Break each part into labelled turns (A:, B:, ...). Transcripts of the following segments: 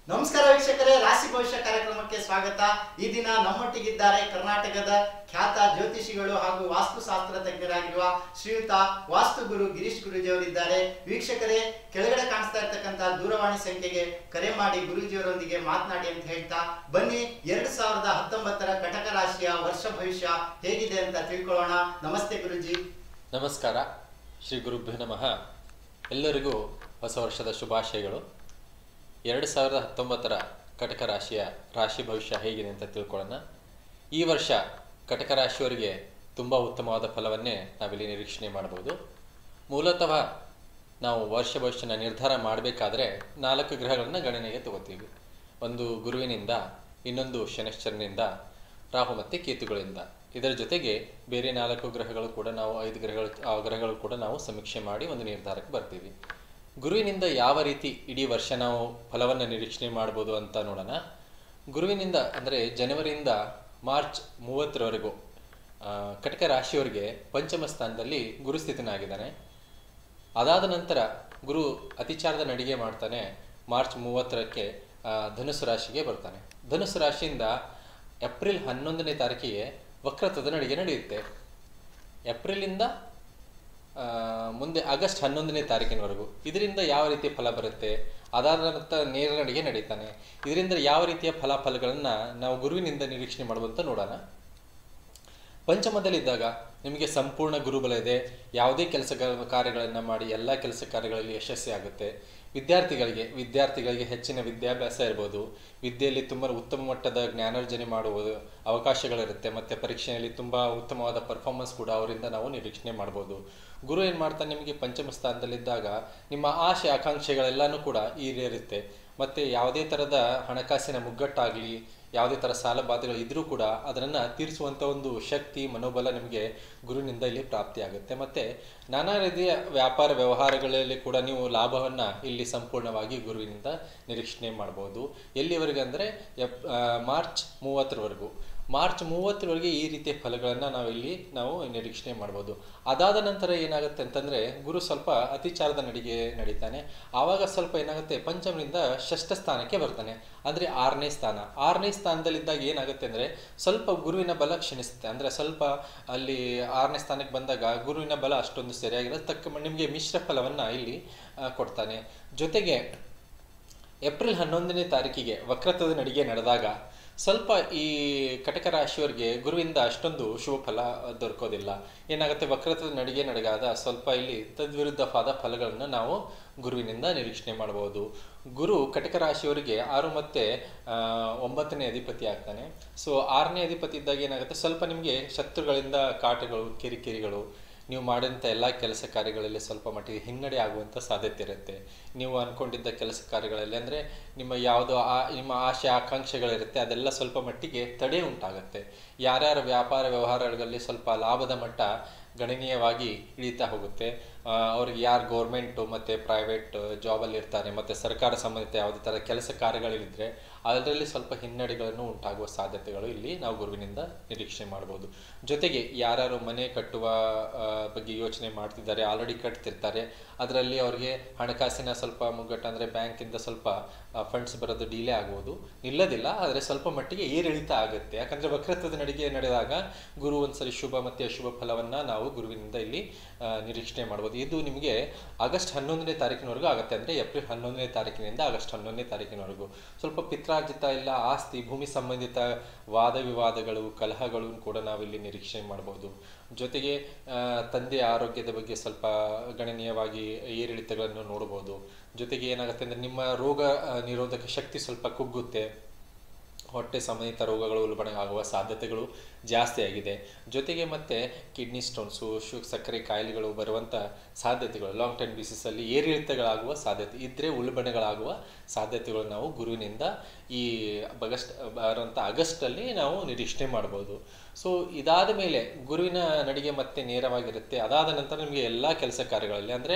A: ನಮಸ್ಕಾರ ವೀಕ್ಷಕರೇ ರಾಶಿ ಭವಿಷ್ಯ ಕಾರ್ಯಕ್ರಮಕ್ಕೆ ಸ್ವಾಗತ ಈ ದಿನ ನಮ್ಮೊಟ್ಟಿಗಿದ್ದಾರೆ ಕರ್ನಾಟಕದ ಖ್ಯಾತ ಜ್ಯೋತಿಷಿಗಳು ಹಾಗೂ ವಾಸ್ತುಶಾಸ್ತ್ರ ತಜ್ಞರಾಗಿರುವ ಶ್ರೀಯುತ ವಾಸ್ತು ಗುರು ಗಿರೀಶ್ ಗುರೂಜಿಯವರಿದ್ದಾರೆ ವೀಕ್ಷಕರೇ ಕೆಳಗಡೆ ಕಾಣಿಸ್ತಾ ಇರ್ತಕ್ಕಂಥ ದೂರವಾಣಿ ಸಂಖ್ಯೆಗೆ ಕರೆ ಮಾಡಿ ಗುರೂಜಿಯವರೊಂದಿಗೆ ಮಾತನಾಡಿ ಅಂತ ಹೇಳ್ತಾ ಬನ್ನಿ ಎರಡ್ ಸಾವಿರದ ಹತ್ತೊಂಬತ್ತರ ಕಟಕ ರಾಶಿಯ ವರ್ಷ ಭವಿಷ್ಯ ಹೇಗಿದೆ ಅಂತ ತಿಳ್ಕೊಳ್ಳೋಣ ನಮಸ್ತೆ ಗುರುಜಿ
B: ನಮಸ್ಕಾರ ಶ್ರೀ ಗುರುಭ್ಯೋ ನಮಃ ಎಲ್ಲರಿಗೂ ಹೊಸ ವರ್ಷದ ಶುಭಾಶಯಗಳು ಎರಡು ಸಾವಿರದ ಹತ್ತೊಂಬತ್ತರ ಕಟಕ ರಾಶಿಯ ರಾಶಿ ಭವಿಷ್ಯ ಹೇಗಿದೆ ಅಂತ ತಿಳ್ಕೊಳ್ಳೋಣ ಈ ವರ್ಷ ಕಟಕ ರಾಶಿಯವರಿಗೆ ತುಂಬ ಉತ್ತಮವಾದ ಫಲವನ್ನೇ ನಾವಿಲ್ಲಿ ನಿರೀಕ್ಷಣೆ ಮಾಡಬಹುದು ಮೂಲತಃ ನಾವು ವರ್ಷ ಭವಿಷ್ಯನ ನಿರ್ಧಾರ ಮಾಡಬೇಕಾದ್ರೆ ನಾಲ್ಕು ಗ್ರಹಗಳನ್ನು ಗಣನೆಗೆ ತಗೋತೀವಿ ಒಂದು ಗುರುವಿನಿಂದ ಇನ್ನೊಂದು ಶನಿಶ್ಚರನಿಂದ ರಾಹು ಮತ್ತು ಕೇತುಗಳಿಂದ ಇದರ ಜೊತೆಗೆ ಬೇರೆ ನಾಲ್ಕು ಗ್ರಹಗಳು ಕೂಡ ನಾವು ಐದು ಗ್ರಹಗಳು ಆ ಗ್ರಹಗಳು ಕೂಡ ನಾವು ಸಮೀಕ್ಷೆ ಮಾಡಿ ಒಂದು ನಿರ್ಧಾರಕ್ಕೆ ಬರ್ತೀವಿ ಗುರುವಿನಿಂದ ಯಾವ ರೀತಿ ಇಡೀ ವರ್ಷ ನಾವು ಫಲವನ್ನು ನಿರೀಕ್ಷಣೆ ಮಾಡ್ಬೋದು ಅಂತ ನೋಡೋಣ ಗುರುವಿನಿಂದ ಅಂದರೆ ಜನವರಿಯಿಂದ ಮಾರ್ಚ್ ಮೂವತ್ತರವರೆಗೂ ಆ, ಕಟಕ ರಾಶಿಯವರಿಗೆ ಪಂಚಮ ಸ್ಥಾನದಲ್ಲಿ ಗುರುಸ್ಥಿತನಾಗಿದ್ದಾನೆ ಅದಾದ ನಂತರ ಗುರು ಅತಿಚಾರದ ನಡಿಗೆ ಮಾಡ್ತಾನೆ ಮಾರ್ಚ್ ಮೂವತ್ತರಕ್ಕೆ ಆ, ಧನುಸ್ಸು ರಾಶಿಗೆ ಬರ್ತಾನೆ ಧನುಸ್ಸು ರಾಶಿಯಿಂದ ಏಪ್ರಿಲ್ ಹನ್ನೊಂದನೇ ತಾರೀಕಿಗೆ ವಕ್ರತ್ವದ ನಡಿಗೆ ನಡೆಯುತ್ತೆ ಏಪ್ರಿಲಿಂದ ಆ, ಮುಂದೆ ಆಗಸ್ಟ್ ಹನ್ನೊಂದನೇ ತಾರೀಕಿನವರೆಗೂ ಇದರಿಂದ ಯಾವ ರೀತಿಯ ಫಲ ಬರುತ್ತೆ ಅದಾದ ನಂತರ ನೇರ ನಡಿಗೆ ನಡೀತಾನೆ ಇದರಿಂದ ಯಾವ ರೀತಿಯ ಫಲಾಫಲಗಳನ್ನು ನಾವು ಗುರುವಿನಿಂದ ನಿರೀಕ್ಷಣೆ ಮಾಡುವಂತ ನೋಡೋಣ ಪಂಚಮದಲ್ಲಿದ್ದಾಗ ನಿಮಗೆ ಸಂಪೂರ್ಣ ಗುರುಬಲ ಇದೆ ಯಾವುದೇ ಕೆಲಸ ಕಾರ್ಯಗಳನ್ನು ಮಾಡಿ ಎಲ್ಲ ಕೆಲಸ ಕಾರ್ಯಗಳಲ್ಲಿ ಯಶಸ್ವಿ ಆಗುತ್ತೆ ವಿದ್ಯಾರ್ಥಿಗಳಿಗೆ ವಿದ್ಯಾರ್ಥಿಗಳಿಗೆ ಹೆಚ್ಚಿನ ವಿದ್ಯಾಭ್ಯಾಸ ಇರ್ಬೋದು ವಿದ್ಯೆಯಲ್ಲಿ ತುಂಬ ಉತ್ತಮ ಮಟ್ಟದ ಜ್ಞಾನಾರ್ಜನೆ ಮಾಡುವ ಅವಕಾಶಗಳಿರುತ್ತೆ ಮತ್ತು ಪರೀಕ್ಷೆಯಲ್ಲಿ ತುಂಬ ಉತ್ತಮವಾದ ಪರ್ಫಾರ್ಮೆನ್ಸ್ ಕೂಡ ಅವರಿಂದ ನಾವು ನಿರೀಕ್ಷಣೆ ಮಾಡ್ಬೋದು ಗುರು ಏನು ಮಾಡ್ತಾನೆ ನಿಮಗೆ ಪಂಚಮ ಸ್ಥಾನದಲ್ಲಿದ್ದಾಗ ನಿಮ್ಮ ಆಶೆ ಆಕಾಂಕ್ಷೆಗಳೆಲ್ಲನೂ ಕೂಡ ಈಡೇರುತ್ತೆ ಮತ್ತು ಯಾವುದೇ ಥರದ ಹಣಕಾಸಿನ ಮುಗ್ಗಟ್ಟಾಗಲಿ ಯಾವುದೇ ಥರ ಸಾಲ ಬಾಧೆಗಳು ಇದ್ರೂ ಕೂಡ ಅದನ್ನು ತೀರಿಸುವಂಥ ಒಂದು ಶಕ್ತಿ ಮನೋಬಲ ನಿಮಗೆ ಗುರುವಿನಿಂದ ಇಲ್ಲಿ ಪ್ರಾಪ್ತಿಯಾಗುತ್ತೆ ಮತ್ತು ನಾನಾ ರೀತಿಯ ವ್ಯಾಪಾರ ವ್ಯವಹಾರಗಳಲ್ಲಿ ಕೂಡ ನೀವು ಲಾಭವನ್ನು ಇಲ್ಲಿ ಸಂಪೂರ್ಣವಾಗಿ ಗುರುವಿನಿಂದ ನಿರೀಕ್ಷಣೆ ಮಾಡ್ಬೋದು ಎಲ್ಲಿವರೆಗೆ ಅಂದರೆ ಎಪ್ ಆ, ಮಾರ್ಚ್ ಮೂವತ್ತರವರೆಗೂ ಮಾರ್ಚ್ ಮೂವತ್ತರವರೆಗೆ ಈ ರೀತಿಯ ಫಲಗಳನ್ನು ನಾವಿಲ್ಲಿ ನಾವು ನಿರೀಕ್ಷಣೆ ಮಾಡ್ಬೋದು ಅದಾದ ನಂತರ ಏನಾಗುತ್ತೆ ಅಂತಂದರೆ ಗುರು ಸ್ವಲ್ಪ ಅತಿಚಾರದ ನಡಿಗೆ ನಡೀತಾನೆ ಆವಾಗ ಸ್ವಲ್ಪ ಏನಾಗುತ್ತೆ ಪಂಚಮನಿಂದ ಷಷ್ಠ ಸ್ಥಾನಕ್ಕೆ ಬರ್ತಾನೆ ಅಂದರೆ ಆರನೇ ಸ್ಥಾನ ಆರನೇ ಸ್ಥಾನದಲ್ಲಿದ್ದಾಗ ಏನಾಗುತ್ತೆ ಅಂದರೆ ಸ್ವಲ್ಪ ಗುರುವಿನ ಬಲ ಕ್ಷೀಣಿಸುತ್ತೆ ಅಂದರೆ ಸ್ವಲ್ಪ ಅಲ್ಲಿ ಆರನೇ ಸ್ಥಾನಕ್ಕೆ ಬಂದಾಗ ಗುರುವಿನ ಬಲ ಅಷ್ಟೊಂದು ಸರಿಯಾಗಿರೋದು ತಕ್ಕ ನಿಮಗೆ ಮಿಶ್ರ ಫಲವನ್ನು ಇಲ್ಲಿ ಆ, ಕೊಡ್ತಾನೆ ಜೊತೆಗೆ ಏಪ್ರಿಲ್ ಹನ್ನೊಂದನೇ ತಾರೀಕಿಗೆ ವಕ್ರತ್ವದ ನಡಿಗೆ ನಡೆದಾಗ ಸ್ವಲ್ಪ ಈ ಕಟಕ ರಾಶಿಯವರಿಗೆ ಗುರುವಿಂದ ಅಷ್ಟೊಂದು ಶುಭ ಫಲ ದೊರಕೋದಿಲ್ಲ ಏನಾಗುತ್ತೆ ವಕ್ರತ್ವದ ನಡಿಗೆ ನಡೆಗಾದ ಸ್ವಲ್ಪ ಇಲ್ಲಿ ತದ್ವಿರುದ್ಧವಾದ ಫಲಗಳನ್ನು ನಾವು ಗುರುವಿನಿಂದ ನಿರೀಕ್ಷಣೆ ಮಾಡಬಹುದು ಗುರು ಕಟಕ ರಾಶಿಯವರಿಗೆ ಆರು ಮತ್ತೆ ಆ, ಒಂಬತ್ತನೇ ಅಧಿಪತಿ ಆಗ್ತಾನೆ ಸೊ ಆರನೇ ಅಧಿಪತಿ ಇದ್ದಾಗ ಏನಾಗುತ್ತೆ ಸ್ವಲ್ಪ ನಿಮಗೆ ಶತ್ರುಗಳಿಂದ ಕಾಟಗಳು ಕಿರಿಕಿರಿಗಳು ನೀವು ಮಾಡಿದಂಥ ಎಲ್ಲ ಕೆಲಸ ಕಾರ್ಯಗಳಲ್ಲಿ ಸ್ವಲ್ಪ ಮಟ್ಟಿಗೆ ಹಿನ್ನಡೆ ಆಗುವಂಥ ಸಾಧ್ಯತೆ ಇರುತ್ತೆ ನೀವು ಅಂದ್ಕೊಂಡಿದ್ದ ಕೆಲಸ ಕಾರ್ಯಗಳಲ್ಲಿ ಅಂದರೆ ನಿಮ್ಮ ಯಾವುದೋ ಆ ನಿಮ್ಮ ಆಶೆ ಆಕಾಂಕ್ಷೆಗಳಿರುತ್ತೆ ಅದೆಲ್ಲ ಸ್ವಲ್ಪ ಮಟ್ಟಿಗೆ ತಡೆ ಉಂಟಾಗುತ್ತೆ ಯಾರ್ಯಾರ ವ್ಯಾಪಾರ ವ್ಯವಹಾರಗಳಲ್ಲಿ ಸ್ವಲ್ಪ ಲಾಭದ ಮಟ್ಟ ಗಣನೀಯವಾಗಿ ಇಳಿತಾ ಹೋಗುತ್ತೆ ಆ, ಅವ್ರಿಗೆ ಯಾರು ಗೌರ್ಮೆಂಟು ಮತ್ತು ಪ್ರೈವೇಟ್ ಜಾಬಲ್ಲಿ ಇರ್ತಾರೆ ಮತ್ತು ಸರ್ಕಾರ ಸಂಬಂಧಿತ ಯಾವುದೇ ಥರ ಕೆಲಸ ಕಾರ್ಯಗಳಿದ್ರೆ ಅದರಲ್ಲಿ ಸ್ವಲ್ಪ ಹಿನ್ನಡೆಗಳನ್ನು ಉಂಟಾಗುವ ಸಾಧ್ಯತೆಗಳು ಇಲ್ಲಿ ನಾವು ಗುರುವಿನಿಂದ ನಿರೀಕ್ಷೆ ಮಾಡ್ಬೋದು ಜೊತೆಗೆ ಯಾರ್ಯಾರು ಮನೆ ಕಟ್ಟುವ ಆ, ಬಗ್ಗೆ ಯೋಚನೆ ಮಾಡ್ತಿದ್ದಾರೆ ಆಲ್ರೆಡಿ ಕಟ್ತಿರ್ತಾರೆ ಅದರಲ್ಲಿ ಅವ್ರಿಗೆ ಹಣಕಾಸಿನ ಸ್ವಲ್ಪ ಮುಗ್ಗಟ್ಟು ಅಂದರೆ ಬ್ಯಾಂಕಿಂದ ಸ್ವಲ್ಪ ಫಂಡ್ಸ್ ಬರೋದು ಡಿಲೇ ಆಗ್ಬೋದು ನಿಲ್ಲದಿಲ್ಲ ಆದರೆ ಸ್ವಲ್ಪ ಮಟ್ಟಿಗೆ ಏರಿಳಿತ ಆಗುತ್ತೆ ಯಾಕಂದರೆ ವಕ್ರತ್ವದ ನಡಿಗೆ ನಡೆದಾಗ ಗುರು ಒಂದ್ಸರಿ ಶುಭ ಮತ್ತು ಅಶುಭ ಫಲವನ್ನು ನಾವು ಗುರುವಿನಿಂದ ಇಲ್ಲಿ ಆ, ನಿರೀಕ್ಷಣೆ ಮಾಡ್ಬೋದು ಇದು ನಿಮಗೆ ಆಗಸ್ಟ್ ಹನ್ನೊಂದನೇ ತಾರೀಕಿನವರೆಗೂ ಆಗುತ್ತೆ ಅಂದರೆ ಏಪ್ರಿಲ್ ಹನ್ನೊಂದನೇ ತಾರೀಕಿನಿಂದ ಆಗಸ್ಟ್ ಹನ್ನೊಂದನೇ ತಾರೀಕಿನವರೆಗೂ ಸ್ವಲ್ಪ ಪಿತ್ರಾರ್ಜಿತ ಇಲ್ಲ ಆಸ್ತಿ ಭೂಮಿ ಸಂಬಂಧಿತ ವಾದ ವಿವಾದಗಳು ಕಲಹಗಳು ಕೂಡ ನಾವಿಲ್ಲಿ ನಿರೀಕ್ಷೆ ಮಾಡ್ಬೋದು ಜೊತೆಗೆ ಆ, ತಂದೆಯ ಆರೋಗ್ಯದ ಬಗ್ಗೆ ಸ್ವಲ್ಪ ಗಣನೀಯವಾಗಿ ಏರಿಳಿತಗಳನ್ನು ನೋಡ್ಬೋದು ಜೊತೆಗೆ ಏನಾಗುತ್ತೆ ಅಂದರೆ ನಿಮ್ಮ ರೋಗ ಆ, ನಿರೋಧಕ ಶಕ್ತಿ ಸ್ವಲ್ಪ ಕುಗ್ಗುತ್ತೆ ಹೊಟ್ಟೆ ಸಂಬಂಧಿತ ರೋಗಗಳು ಉಲ್ಬಣ ಆಗುವ ಸಾಧ್ಯತೆಗಳು ಜಾಸ್ತಿ ಆಗಿದೆ ಜೊತೆಗೆ ಮತ್ತೆ ಕಿಡ್ನಿ ಸ್ಟೋನ್ಸು ಶು ಸಕ್ಕರೆ ಕಾಯಿಲೆಗಳು ಬರುವಂಥ ಸಾಧ್ಯತೆಗಳು ಲಾಂಗ್ ಟರ್ಮ್ ಬೇಸಿಸಲ್ಲಿ ಏರಿಳಿತಗಳಾಗುವ ಸಾಧ್ಯತೆ ಇದ್ದರೆ ಉಲ್ಬಣಗಳಾಗುವ ಸಾಧ್ಯತೆಗಳು ನಾವು ಗುರುವಿನಿಂದ ಈ ಆಗಸ್ಟ್ ಬರುವಂಥ ಆಗಸ್ಟಲ್ಲಿ ನಾವು ನಿರೀಕ್ಷಣೆ ಮಾಡ್ಬೋದು ಸೊ ಇದಾದ ಮೇಲೆ ಗುರುವಿನ ನಡಿಗೆ ಮತ್ತೆ ನೇರವಾಗಿರುತ್ತೆ ಅದಾದ ನಂತರ ನಿಮಗೆ ಎಲ್ಲ ಕೆಲಸ ಕಾರ್ಯಗಳಲ್ಲಿ ಅಂದರೆ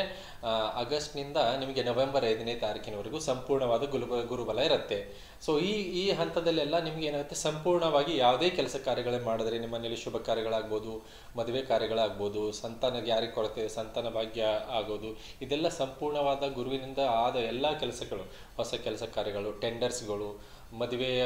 B: ಆಗಸ್ಟ್ನಿಂದ ನಿಮಗೆ ನವೆಂಬರ್ ಐದನೇ ತಾರೀಕಿನವರೆಗೂ ಸಂಪೂರ್ಣವಾದ ಗುರುಬ ಗುರುಬಲ ಇರುತ್ತೆ ಸೊ ಈ ಈ ಹಂತದಲ್ಲಿ ಹಂತದಲ್ಲೆಲ್ಲ ನಿಮ್ಗೆ ಏನಾಗುತ್ತೆ ಸಂಪೂರ್ಣವಾಗಿ ಯಾವುದೇ ಕೆಲಸ ಕಾರ್ಯಗಳನ್ನ ಮಾಡಿದ್ರೆ ನಿಮ್ಮ ಮನೇಲಿ ಶುಭ ಕಾರ್ಯಗಳಾಗ್ಬೋದು ಮದುವೆ ಕಾರ್ಯಗಳಾಗ್ಬೋದು ಸಂತಾನಕ್ಕೆ ಯಾರಿಗೆ ಕೊರತೆ ಇದೆ ಸಂತಾನ ಭಾಗ್ಯ ಆಗೋದು ಇದೆಲ್ಲ ಸಂಪೂರ್ಣವಾದ ಗುರುವಿನಿಂದ ಆದ ಎಲ್ಲ ಕೆಲಸಗಳು ಹೊಸ ಕೆಲಸ ಕಾರ್ಯಗಳು ಟೆಂಡರ್ಸ್ಗಳು ಮದುವೆಯ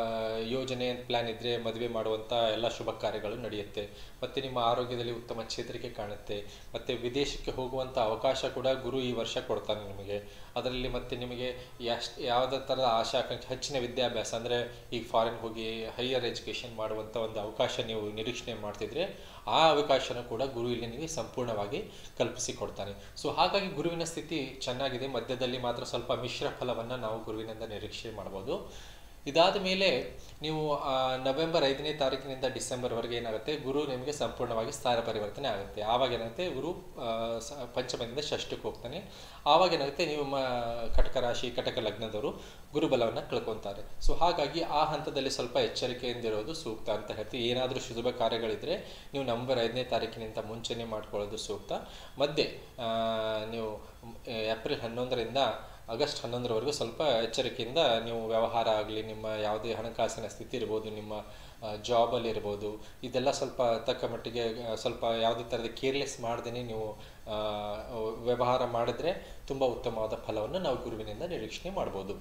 B: ಯೋಜನೆ ಪ್ಲ್ಯಾನ್ ಇದ್ದರೆ ಮದುವೆ ಮಾಡುವಂಥ ಎಲ್ಲ ಶುಭ ಕಾರ್ಯಗಳು ನಡೆಯುತ್ತೆ ಮತ್ತು ನಿಮ್ಮ ಆರೋಗ್ಯದಲ್ಲಿ ಉತ್ತಮ ಚೇತರಿಕೆ ಕಾಣುತ್ತೆ ಮತ್ತು ವಿದೇಶಕ್ಕೆ ಹೋಗುವಂಥ ಅವಕಾಶ ಕೂಡ ಗುರು ಈ ವರ್ಷ ಕೊಡ್ತಾನೆ ನಿಮಗೆ ಅದರಲ್ಲಿ ಮತ್ತೆ ನಿಮಗೆ ಎಷ್ಟು ಯಾವುದೇ ಥರದ ಆಶಾ ಆಕಾಂಕ್ಷೆ ಹೆಚ್ಚಿನ ವಿದ್ಯಾಭ್ಯಾಸ ಅಂದರೆ ಈಗ ಫಾರಿನ್ ಹೋಗಿ ಹೈಯರ್ ಎಜುಕೇಷನ್ ಮಾಡುವಂಥ ಒಂದು ಅವಕಾಶ ನೀವು ನಿರೀಕ್ಷಣೆ ಮಾಡ್ತಿದ್ರೆ ಆ ಅವಕಾಶನ ಕೂಡ ಗುರು ಇಲ್ಲಿ ನಿಮಗೆ ಸಂಪೂರ್ಣವಾಗಿ ಕಲ್ಪಿಸಿ ಕೊಡ್ತಾನೆ ಸೊ ಹಾಗಾಗಿ ಗುರುವಿನ ಸ್ಥಿತಿ ಚೆನ್ನಾಗಿದೆ ಮಧ್ಯದಲ್ಲಿ ಮಾತ್ರ ಸ್ವಲ್ಪ ಮಿಶ್ರ ಫಲವನ್ನು ನಾವು ಗುರುವಿನಿಂದ ನಿರೀಕ್ಷೆ ಮಾಡ್ಬೋದು ಇದಾದ ಮೇಲೆ ನೀವು ಆ, ನವೆಂಬರ್ ಐದನೇ ತಾರೀಕಿನಿಂದ ಡಿಸೆಂಬರ್ವರೆಗೆ ಏನಾಗುತ್ತೆ ಗುರು ನಿಮಗೆ ಸಂಪೂರ್ಣವಾಗಿ ಸ್ಥಾನ ಪರಿವರ್ತನೆ ಆಗುತ್ತೆ ಆವಾಗ ಏನಾಗುತ್ತೆ ಗುರು ಆ, ಸ- ಪಂಚಮದಿಂದ ಷಷ್ಠಕ್ಕೆ ಹೋಗ್ತಾನೆ ಆವಾಗ ಏನಾಗುತ್ತೆ ನೀವು ಮ ಕಟಕ ರಾಶಿ ಕಟಕ ಲಗ್ನದವರು ಗುರುಬಲವನ್ನು ಕಳ್ಕೊತಾರೆ ಸೊ ಹಾಗಾಗಿ ಆ ಹಂತದಲ್ಲಿ ಸ್ವಲ್ಪ ಎಚ್ಚರಿಕೆಯಿಂದ ಇರೋದು ಸೂಕ್ತ ಅಂತ ಹೇಳ್ತೀವಿ ಏನಾದರೂ ಶುಭ ಕಾರ್ಯಗಳಿದ್ರೆ ನೀವು ನವೆಂಬರ್ ಐದನೇ ತಾರೀಕಿನಿಂದ ಮುಂಚೆನೇ ಮಾಡ್ಕೊಳ್ಳೋದು ಸೂಕ್ತ ಮಧ್ಯೆ ಆ, ನೀವು ಮ್, ಏಪ್ರಿಲ್ ಹನ್ನೊಂದರಿಂದ ಆಗಸ್ಟ್ ಹನ್ನೊಂದರವರೆಗೂ ಸ್ವಲ್ಪ ಎಚ್ಚರಿಕೆಯಿಂದ ನೀವು ವ್ಯವಹಾರ ಆಗಲಿ ನಿಮ್ಮ ಯಾವುದೇ ಹಣಕಾಸಿನ ಸ್ಥಿತಿ ಇರ್ಬೋದು ನಿಮ್ಮ ಜಾಬಲ್ಲಿ ಇರ್ಬೋದು ಇದೆಲ್ಲ ಸ್ವಲ್ಪ ತಕ್ಕ ಮಟ್ಟಿಗೆ ಆ, ಸ್ವಲ್ಪ ಯಾವುದೇ ಥರದ ಕೇರ್ಲೆಸ್ ಮಾಡ್ದೇ ನೀವು ಆ, ವ್ಯವಹಾರ ಮಾಡಿದ್ರೆ ತುಂಬ ಉತ್ತಮವಾದ ಫಲವನ್ನು ನಾವು ಗುರುವಿನಿಂದ ನಿರೀಕ್ಷಣೆ ಮಾಡ್ಬೋದು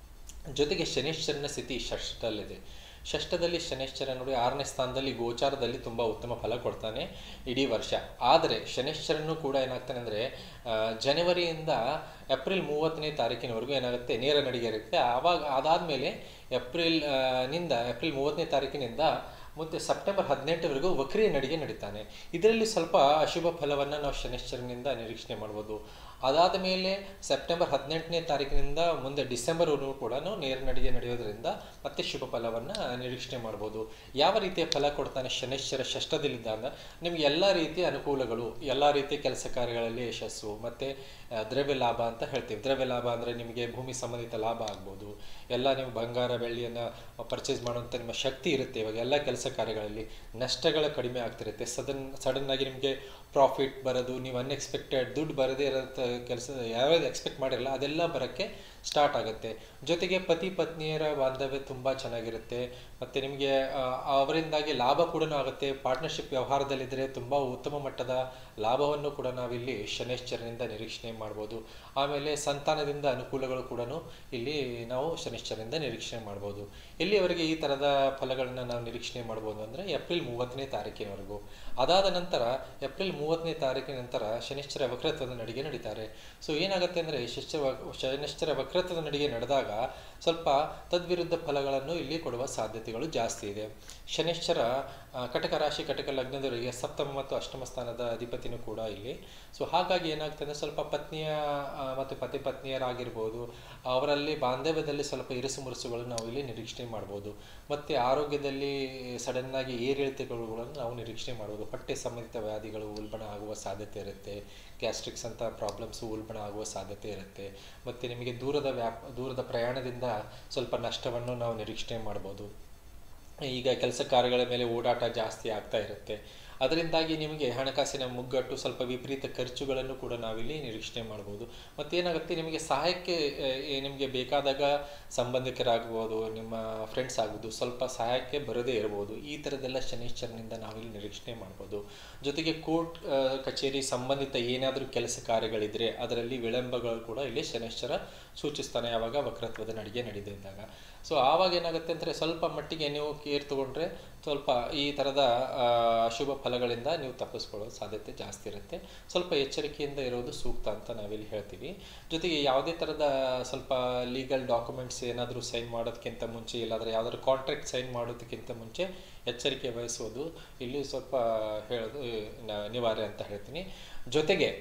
B: ಜೊತೆಗೆ ಶನೀಶ್ವರನ ಸ್ಥಿತಿ ಷಷ್ಠದಲ್ಲಿದೆ ಷಷ್ಠದಲ್ಲಿ ಶನೈಶ್ಚರ ನೋಡಿ ಆರನೇ ಸ್ಥಾನದಲ್ಲಿ ಗೋಚಾರದಲ್ಲಿ ತುಂಬ ಉತ್ತಮ ಫಲ ಕೊಡ್ತಾನೆ ಇಡೀ ವರ್ಷ ಆದರೆ ಶನೈಶ್ಚರನು ಕೂಡ ಏನಾಗ್ತಾನೆ ಅಂದರೆ ಜನವರಿಯಿಂದ ಏಪ್ರಿಲ್ ಮೂವತ್ತನೇ ತಾರೀಕಿನವರೆಗೂ ಏನಾಗುತ್ತೆ ನೇರ ನಡಿಗೆ ಇರುತ್ತೆ ಆವಾಗ ಅದಾದಮೇಲೆ ಏಪ್ರಿಲ್ ಆ, ನಿಂದ ಏಪ್ರಿಲ್ ಮೂವತ್ತನೇ ತಾರೀಕಿನಿಂದ ಮತ್ತು ಸೆಪ್ಟೆಂಬರ್ ಹದಿನೆಂಟರವರೆಗೂ ವಕ್ರಿಯ ನಡಿಗೆ ನಡೀತಾನೆ ಇದರಲ್ಲಿ ಸ್ವಲ್ಪ ಅಶುಭ ಫಲವನ್ನು ನಾವು ಶನಿಶ್ಚರನಿಂದ ನಿರೀಕ್ಷಣೆ ಮಾಡ್ಬೋದು ಅದಾದ ಮೇಲೆ ಸೆಪ್ಟೆಂಬರ್ ಹದಿನೆಂಟನೇ ತಾರೀಕಿನಿಂದ ಮುಂದೆ ಡಿಸೆಂಬರ್ವರೆಗೂ ಕೂಡ ನೇರ ನಡಿಗೆ ನಡೆಯೋದ್ರಿಂದ ಮತ್ತೆ ಶುಭ ಫಲವನ್ನು ನಿರೀಕ್ಷಣೆ ಮಾಡ್ಬೋದು ಯಾವ ರೀತಿಯ ಫಲ ಕೊಡ್ತಾನೆ ಶನಿಶ್ಚರ ಷಷ್ಠದಲ್ಲಿದ್ದಾಗ ನಿಮ್ಗೆ ಎಲ್ಲ ರೀತಿಯ ಅನುಕೂಲಗಳು ಎಲ್ಲ ರೀತಿಯ ಕೆಲಸ ಕಾರ್ಯಗಳಲ್ಲಿ ಯಶಸ್ಸು ಮತ್ತು ದ್ರವ್ಯ ಲಾಭ ಅಂತ ಹೇಳ್ತೀವಿ ದ್ರವ್ಯ ಲಾಭ ಅಂದರೆ ನಿಮಗೆ ಭೂಮಿ ಸಂಬಂಧಿತ ಲಾಭ ಆಗ್ಬೋದು ಎಲ್ಲ ನೀವು ಬಂಗಾರ ಬೆಳ್ಳಿಯನ್ನು ಪರ್ಚೇಸ್ ಮಾಡುವಂಥ ನಿಮ್ಮ ಶಕ್ತಿ ಇರುತ್ತೆ ಇವಾಗ ಎಲ್ಲ ಕೆಲಸ ಕಾರ್ಯಗಳಲ್ಲಿ ನಷ್ಟಗಳ ಕಡಿಮೆ ಆಗ್ತಿರುತ್ತೆ ಸಡನ್ ಸಡನ್ ಆಗಿ ನಿಮಗೆ ಪ್ರಾಫಿಟ್ ಬರೋದು ನೀವು ಅನ್ಎಕ್ಸ್ಪೆಕ್ಟೆಡ್ ದುಡ್ಡು ಬರದೇ ಇರೋಂಥ ಕೆಲಸ ಯಾವ್ಯಾವ್ದು ಎಕ್ಸ್ಪೆಕ್ಟ್ ಮಾಡಿರಲ್ಲ ಅದೆಲ್ಲ ಬರೋಕ್ಕೆ ಸ್ಟಾರ್ಟ್ ಆಗುತ್ತೆ ಜೊತೆಗೆ ಪತಿ ಪತ್ನಿಯರ ಬಾಂಧವ್ಯ ತುಂಬ ಚೆನ್ನಾಗಿರುತ್ತೆ ಮತ್ತು ನಿಮಗೆ ಆ, ಅವರಿಂದಾಗಿ ಲಾಭ ಕೂಡ ಆಗುತ್ತೆ ಪಾರ್ಟ್ನರ್ಶಿಪ್ ವ್ಯವಹಾರದಲ್ಲಿದ್ದರೆ ತುಂಬ ಉತ್ತಮ ಮಟ್ಟದ ಲಾಭವನ್ನು ಕೂಡ ನಾವಿಲ್ಲಿ ಶನೈಶ್ಚರನಿಂದ ನಿರೀಕ್ಷಣೆ ಮಾಡ್ಬೋದು ಆಮೇಲೆ ಸಂತಾನದಿಂದ ಅನುಕೂಲಗಳು ಕೂಡ ಇಲ್ಲಿ ನಾವು ಶನಿಶ್ಚರನಿಂದ ನಿರೀಕ್ಷಣೆ ಮಾಡ್ಬೋದು ಎಲ್ಲಿಯವರೆಗೆ ಈ ಥರದ ಫಲಗಳನ್ನು ನಾವು ನಿರೀಕ್ಷಣೆ ಮಾಡ್ಬೋದು ಅಂದರೆ ಏಪ್ರಿಲ್ ಮೂವತ್ತನೇ ತಾರೀಕಿನವರೆಗೂ ಅದಾದ ನಂತರ ಏಪ್ರಿಲ್ ಮೂವತ್ತನೇ ತಾರೀಕಿನ ನಂತರ ಶನಿಶ್ಚರ ವಕ್ರತ್ವದ ನಡಿಗೆ ನಡೀತಾರೆ ಸೊ ಏನಾಗುತ್ತೆ ಅಂದರೆ ಶಿಶ್ಚರ ಶನಿಶ್ಚರ ವಕ್ರತ್ವದ ನಡಿಗೆ ನಡೆದಾಗ ಸ್ವಲ್ಪ ತದ್ವಿರುದ್ಧ ಫಲಗಳನ್ನು ಇಲ್ಲಿ ಕೊಡುವ ಸಾಧ್ಯತೆಗಳು ಜಾಸ್ತಿ ಇದೆ ಶನಿಶ್ಚರ ಆ, ಕಟಕ ರಾಶಿ ಕಟಕ ಲಗ್ನದವರಿಗೆ ಸಪ್ತಮ ಮತ್ತು ಅಷ್ಟಮ ಸ್ಥಾನದ ಅಧಿಪತಿನೂ ಕೂಡ ಇಲ್ಲಿ ಸೊ ಹಾಗಾಗಿ ಏನಾಗ್ತದೆ ಅಂದರೆ ಸ್ವಲ್ಪ ಪತ್ನಿಯ ಆ, ಮತ್ತು ಪತಿ ಪತ್ನಿಯರಾಗಿರ್ಬೋದು ಅವರಲ್ಲಿ ಬಾಂಧವ್ಯದಲ್ಲಿ ಸ್ವಲ್ಪ ಇರುಸು ಮುರುಸುಗಳು ನಾವು ಇಲ್ಲಿ ನಿರೀಕ್ಷಣೆ ಮಾಡ್ಬೋದು ಮತ್ತು ಆರೋಗ್ಯದಲ್ಲಿ ಸಡನ್ನಾಗಿ ಏರಿಳಿತಗಳನ್ನು ನಾವು ನಿರೀಕ್ಷಣೆ ಮಾಡ್ಬೋದು ಹೊಟ್ಟೆ ಸಂಬಂಧಿತ ವ್ಯಾಧಿಗಳು ಉಲ್ಬಣ ಆಗುವ ಸಾಧ್ಯತೆ ಇರುತ್ತೆ ಗ್ಯಾಸ್ಟ್ರಿಕ್ಸ್ ಅಂತ ಪ್ರಾಬ್ಲಮ್ಸು ಉಲ್ಬಣ ಆಗುವ ಸಾಧ್ಯತೆ ಇರುತ್ತೆ ಮತ್ತು ನಿಮಗೆ ದೂರದ ವ್ಯಾಪ್ ದೂರದ ಪ್ರಯಾಣದಿಂದ ಸ್ವಲ್ಪ ನಷ್ಟವನ್ನು ನಾವು ನಿರೀಕ್ಷಣೆ ಮಾಡ್ಬೋದು ಈಗ ಕೆಲಸ ಕಾರ್ಯಗಳ ಮೇಲೆ ಓಡಾಟ ಜಾಸ್ತಿ ಆಗ್ತಾ ಇರುತ್ತೆ ಅದರಿಂದಾಗಿ ನಿಮಗೆ ಹಣಕಾಸಿನ ಮುಗ್ಗಟ್ಟು ಸ್ವಲ್ಪ ವಿಪರೀತ ಖರ್ಚುಗಳನ್ನು ಕೂಡ ನಾವಿಲ್ಲಿ ನಿರೀಕ್ಷಣೆ ಮಾಡ್ಬೋದು ಮತ್ತೇನಾಗುತ್ತೆ ನಿಮಗೆ ಸಹಾಯಕ್ಕೆ ಆ, ಏ- ನಿಮಗೆ ಬೇಕಾದಾಗ ಸಂಬಂಧಿಕರಾಗ್ಬೋದು ನಿಮ್ಮ ಫ್ರೆಂಡ್ಸ್ ಆಗ್ಬೋದು ಸ್ವಲ್ಪ ಸಹಾಯಕ್ಕೆ ಬರದೇ ಇರ್ಬೋದು ಈ ಥರದ್ದೆಲ್ಲ ಶನಿಶ್ಚರನಿಂದ ನಾವಿಲ್ಲಿ ನಿರೀಕ್ಷಣೆ ಮಾಡ್ಬೋದು ಜೊತೆಗೆ ಕೋರ್ಟ್ ಆ, ಕಚೇರಿ ಸಂಬಂಧಿತ ಏನಾದರೂ ಕೆಲಸ ಕಾರ್ಯಗಳಿದ್ರೆ ಅದರಲ್ಲಿ ವಿಳಂಬಗಳು ಕೂಡ ಇಲ್ಲಿ ಶನಿಶ್ಚರ ಸೂಚಿಸ್ತಾನೆ ಯಾವಾಗ ವಕ್ರತ್ವದ ನಡಿಗೆ ನಡೆದಿದ್ದಾಗ ಸೊ ಆವಾಗ ಏನಾಗುತ್ತೆ ಅಂದರೆ ಸ್ವಲ್ಪ ಮಟ್ಟಿಗೆ ನೀವು ಕೇರ್ ತಗೊಂಡ್ರೆ ಸ್ವಲ್ಪ ಈ ಥರದ ಆ, ಅಶುಭ ಫಲಗಳಿಂದ ನೀವು ತಪ್ಪಿಸ್ಕೊಳ್ಳೋ ಸಾಧ್ಯತೆ ಜಾಸ್ತಿ ಇರುತ್ತೆ ಸ್ವಲ್ಪ ಎಚ್ಚರಿಕೆಯಿಂದ ಇರೋದು ಸೂಕ್ತ ಅಂತ ನಾವಿಲ್ಲಿ ಹೇಳ್ತೀವಿ ಜೊತೆಗೆ ಯಾವುದೇ ಥರದ ಸ್ವಲ್ಪ ಲೀಗಲ್ ಡಾಕ್ಯುಮೆಂಟ್ಸ್ ಏನಾದರೂ ಸೈನ್ ಮಾಡೋದಕ್ಕಿಂತ ಮುಂಚೆ ಇಲ್ಲಾಂದರೆ ಯಾವ್ದಾದ್ರು ಕಾಂಟ್ರಾಕ್ಟ್ ಸೈನ್ ಮಾಡೋದಕ್ಕಿಂತ ಮುಂಚೆ ಎಚ್ಚರಿಕೆ ವಹಿಸೋದು ಇಲ್ಲಿ ಸ್ವಲ್ಪ ಹೇಳೋದು ನ- ಅನಿವಾರ್ಯ ಅಂತ ಹೇಳ್ತೀನಿ ಜೊತೆಗೆ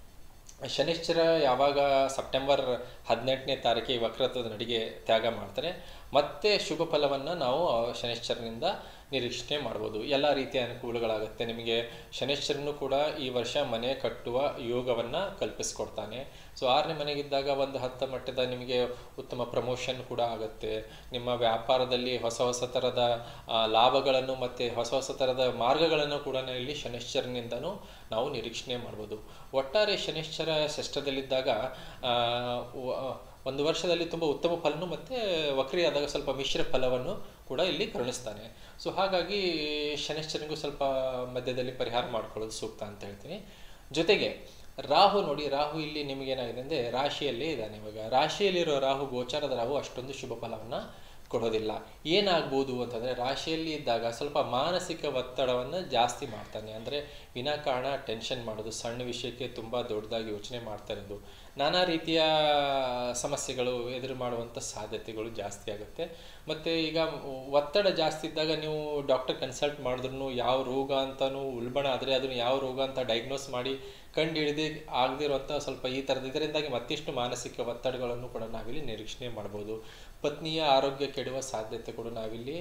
B: ಶನಿಶ್ಚರ ಯಾವಾಗ ಸೆಪ್ಟೆಂಬರ್ ಹದಿನೆಂಟನೇ ತಾರೀಕಿಗೆ ವಕ್ರತ್ವದ ನಡಿಗೆ ತ್ಯಾಗ ಮಾಡ್ತಾರೆ ಮತ್ತೆ ಶುಭ ಫಲವನ್ನು ನಾವು ಶನಿಶ್ಚರನಿಂದ ನಿರೀಕ್ಷಣೆ ಮಾಡ್ಬೋದು ಎಲ್ಲ ರೀತಿಯ ಅನುಕೂಲಗಳಾಗುತ್ತೆ ನಿಮಗೆ ಶನಿಶ್ಚರನು ಕೂಡ ಈ ವರ್ಷ ಮನೆ ಕಟ್ಟುವ ಯೋಗವನ್ನು ಕಲ್ಪಿಸ್ಕೊಡ್ತಾನೆ ಸೊ ಆರನೇ ಮನೆಗಿದ್ದಾಗ ಒಂದು ಹತ್ತ ಮಟ್ಟದ ನಿಮಗೆ ಉತ್ತಮ ಪ್ರಮೋಷನ್ ಕೂಡ ಆಗುತ್ತೆ ನಿಮ್ಮ ವ್ಯಾಪಾರದಲ್ಲಿ ಹೊಸ ಹೊಸ ಥರದ ಆ, ಲಾಭಗಳನ್ನು ಮತ್ತು ಹೊಸ ಹೊಸ ಥರದ ಮಾರ್ಗಗಳನ್ನು ಕೂಡ ಇಲ್ಲಿ ಶನಿಶ್ಚರನಿಂದನೂ ನಾವು ನಿರೀಕ್ಷಣೆ ಮಾಡ್ಬೋದು ಒಟ್ಟಾರೆ ಶನಿಶ್ಚರ ಷಷ್ಠದಲ್ಲಿದ್ದಾಗ ಆ, ವ- ಒಂದು ವರ್ಷದಲ್ಲಿ ತುಂಬ ಉತ್ತಮ ಫಲನು ಮತ್ತು ವಕ್ರಿಯಾದಾಗ ಸ್ವಲ್ಪ ಮಿಶ್ರ ಫಲವನ್ನು ಕೂಡ ಇಲ್ಲಿ ಕರುಣಿಸ್ತಾನೆ ಸೊ ಹಾಗಾಗಿ ಶನಿಶ್ಚರನಿಗೂ ಸ್ವಲ್ಪ ಮಧ್ಯದಲ್ಲಿ ಪರಿಹಾರ ಮಾಡ್ಕೊಳ್ಳೋದು ಸೂಕ್ತ ಅಂತ ಹೇಳ್ತೀನಿ ಜೊತೆಗೆ ರಾಹು ನೋಡಿ ರಾಹು ಇಲ್ಲಿ ನಿಮಗೇನಾಗಿದೆ ಅಂದರೆ ರಾಶಿಯಲ್ಲೇ ಇದ್ದಾನೆ ಇವಾಗ ರಾಶಿಯಲ್ಲಿರೋ ರಾಹು ಗೋಚಾರದ ರಾಹು ಅಷ್ಟೊಂದು ಶುಭ ಫಲವನ್ನು ಕೊಡೋದಿಲ್ಲ ಏನಾಗ್ಬೋದು ಅಂತಂದರೆ ರಾಶಿಯಲ್ಲಿ ಇದ್ದಾಗ ಸ್ವಲ್ಪ ಮಾನಸಿಕ ಒತ್ತಡವನ್ನು ಜಾಸ್ತಿ ಮಾಡ್ತಾನೆ ಅಂದರೆ ವಿನಾಕಾರಣ ಟೆನ್ಷನ್ ಮಾಡೋದು ಸಣ್ಣ ವಿಷಯಕ್ಕೆ ತುಂಬ ದೊಡ್ಡದಾಗಿ ಯೋಚನೆ ಮಾಡ್ತಾ ಇರೋದು ನಾನಾ ರೀತಿಯ ಸಮಸ್ಯೆಗಳು ಎದುರು ಮಾಡುವಂಥ ಸಾಧ್ಯತೆಗಳು ಜಾಸ್ತಿ ಆಗುತ್ತೆ ಮತ್ತು ಈಗ ಒತ್ತಡ ಜಾಸ್ತಿ ಇದ್ದಾಗ ನೀವು ಡಾಕ್ಟರ್ ಕನ್ಸಲ್ಟ್ ಮಾಡಿದ್ರು ಯಾವ ರೋಗ ಅಂತಲೂ ಉಲ್ಬಣ ಆದರೆ ಅದನ್ನು ಯಾವ ರೋಗ ಅಂತ ಡಯಾಗ್ನೋಸ್ ಮಾಡಿ ಕಂಡು ಹಿಡಿದು ಆಗದಿರುವಂಥ ಸ್ವಲ್ಪ ಈ ಥರದ ಇದರಿಂದಾಗಿ ಮತ್ತಿಷ್ಟು ಮಾನಸಿಕ ಒತ್ತಡಗಳನ್ನು ಕೂಡ ನಾವಿಲ್ಲಿ ನಿರೀಕ್ಷಣೆ ಮಾಡ್ಬೋದು ಪತ್ನಿಯ ಆರೋಗ್ಯ ಕೆಡುವ ಸಾಧ್ಯತೆ ಕೂಡ ನಾವಿಲ್ಲಿ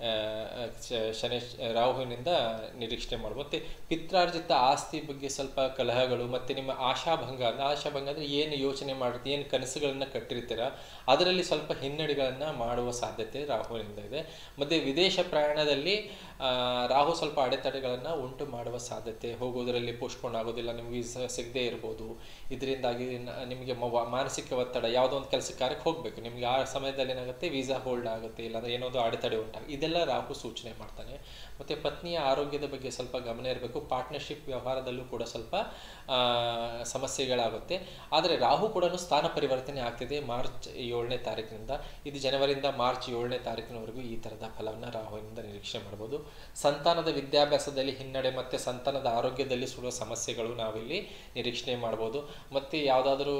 B: ಶನಿ ರಾಹುವಿನಿಂದ ನಿರೀಕ್ಷಣೆ ಮಾಡ್ಬೋದು ಮತ್ತು ಪಿತ್ರಾರ್ಜಿತ ಆಸ್ತಿ ಬಗ್ಗೆ ಸ್ವಲ್ಪ ಕಲಹಗಳು ಮತ್ತು ನಿಮ್ಮ ಆಶಾಭಂಗ ಅಂದರೆ ಆಶಾಭಂಗ ಅಂದರೆ ಏನು ಯೋಚನೆ ಮಾಡಿರ್ತೀವಿ ಏನು ಕನಸುಗಳನ್ನು ಕಟ್ಟಿರ್ತೀರ ಅದರಲ್ಲಿ ಸ್ವಲ್ಪ ಹಿನ್ನಡೆಗಳನ್ನು ಮಾಡುವ ಸಾಧ್ಯತೆ ರಾಹುವಿನಿಂದ ಇದೆ ಮತ್ತು ವಿದೇಶ ಪ್ರಯಾಣದಲ್ಲಿ ರಾಹು ಸ್ವಲ್ಪ ಅಡೆತಡೆಗಳನ್ನು ಉಂಟು ಮಾಡುವ ಸಾಧ್ಯತೆ ಹೋಗೋದರಲ್ಲಿ ಪೋಸ್ಟ್ಪೋನ್ ಆಗೋದಿಲ್ಲ ನಿಮಗೆ ವೀಸಾ ಸಿಗದೇ ಇರ್ಬೋದು ಇದರಿಂದಾಗಿ ನಿಮಗೆ ಮಾನಸಿಕ ಒತ್ತಡ ಯಾವುದೋ ಒಂದು ಕೆಲಸ ಕಾರ್ಯಕ್ಕೆ ಹೋಗಬೇಕು ನಿಮಗೆ ಆ ಸಮಯದಲ್ಲಿ ಏನಾಗುತ್ತೆ ವೀಸಾ ಹೋಲ್ಡ್ ಆಗುತ್ತೆ ಇಲ್ಲಾಂದರೆ ಏನೊಂದು ಅಡೆತಡೆ ಉಂಟಾಗುತ್ತೆ ಇದೆಲ್ಲ ರಾಹು ಸೂಚನೆ ಮಾಡ್ತಾನೆ ಮತ್ತು ಪತ್ನಿಯ ಆರೋಗ್ಯದ ಬಗ್ಗೆ ಸ್ವಲ್ಪ ಗಮನ ಇರಬೇಕು ಪಾರ್ಟ್ನರ್ಶಿಪ್ ವ್ಯವಹಾರದಲ್ಲೂ ಕೂಡ ಸ್ವಲ್ಪ ಸಮಸ್ಯೆಗಳಾಗುತ್ತೆ ಆದರೆ ರಾಹು ಕೂಡ ಸ್ಥಾನ ಪರಿವರ್ತನೆ ಆಗ್ತಿದೆ ಮಾರ್ಚ್ ಏಳನೇ ತಾರೀಕಿನಿಂದ ಇದು ಜನವರಿಯಿಂದ ಮಾರ್ಚ್ ಏಳನೇ ತಾರೀಕಿನವರೆಗೂ ಈ ಥರದ ಫಲವನ್ನು ರಾಹುವಿನಿಂದ ನಿರೀಕ್ಷೆ ಮಾಡ್ಬೋದು ಸಂತಾನದ ವಿದ್ಯಾಭ್ಯಾಸದಲ್ಲಿ ಹಿನ್ನಡೆ ಮತ್ತು ಸಂತಾನದ ಆರೋಗ್ಯದಲ್ಲಿ ಸುಡುವ ಸಮಸ್ಯೆಗಳು ನಾವಿಲ್ಲಿ ನಿರೀಕ್ಷಣೆ ಮಾಡ್ಬೋದು ಮತ್ತು ಯಾವುದಾದ್ರೂ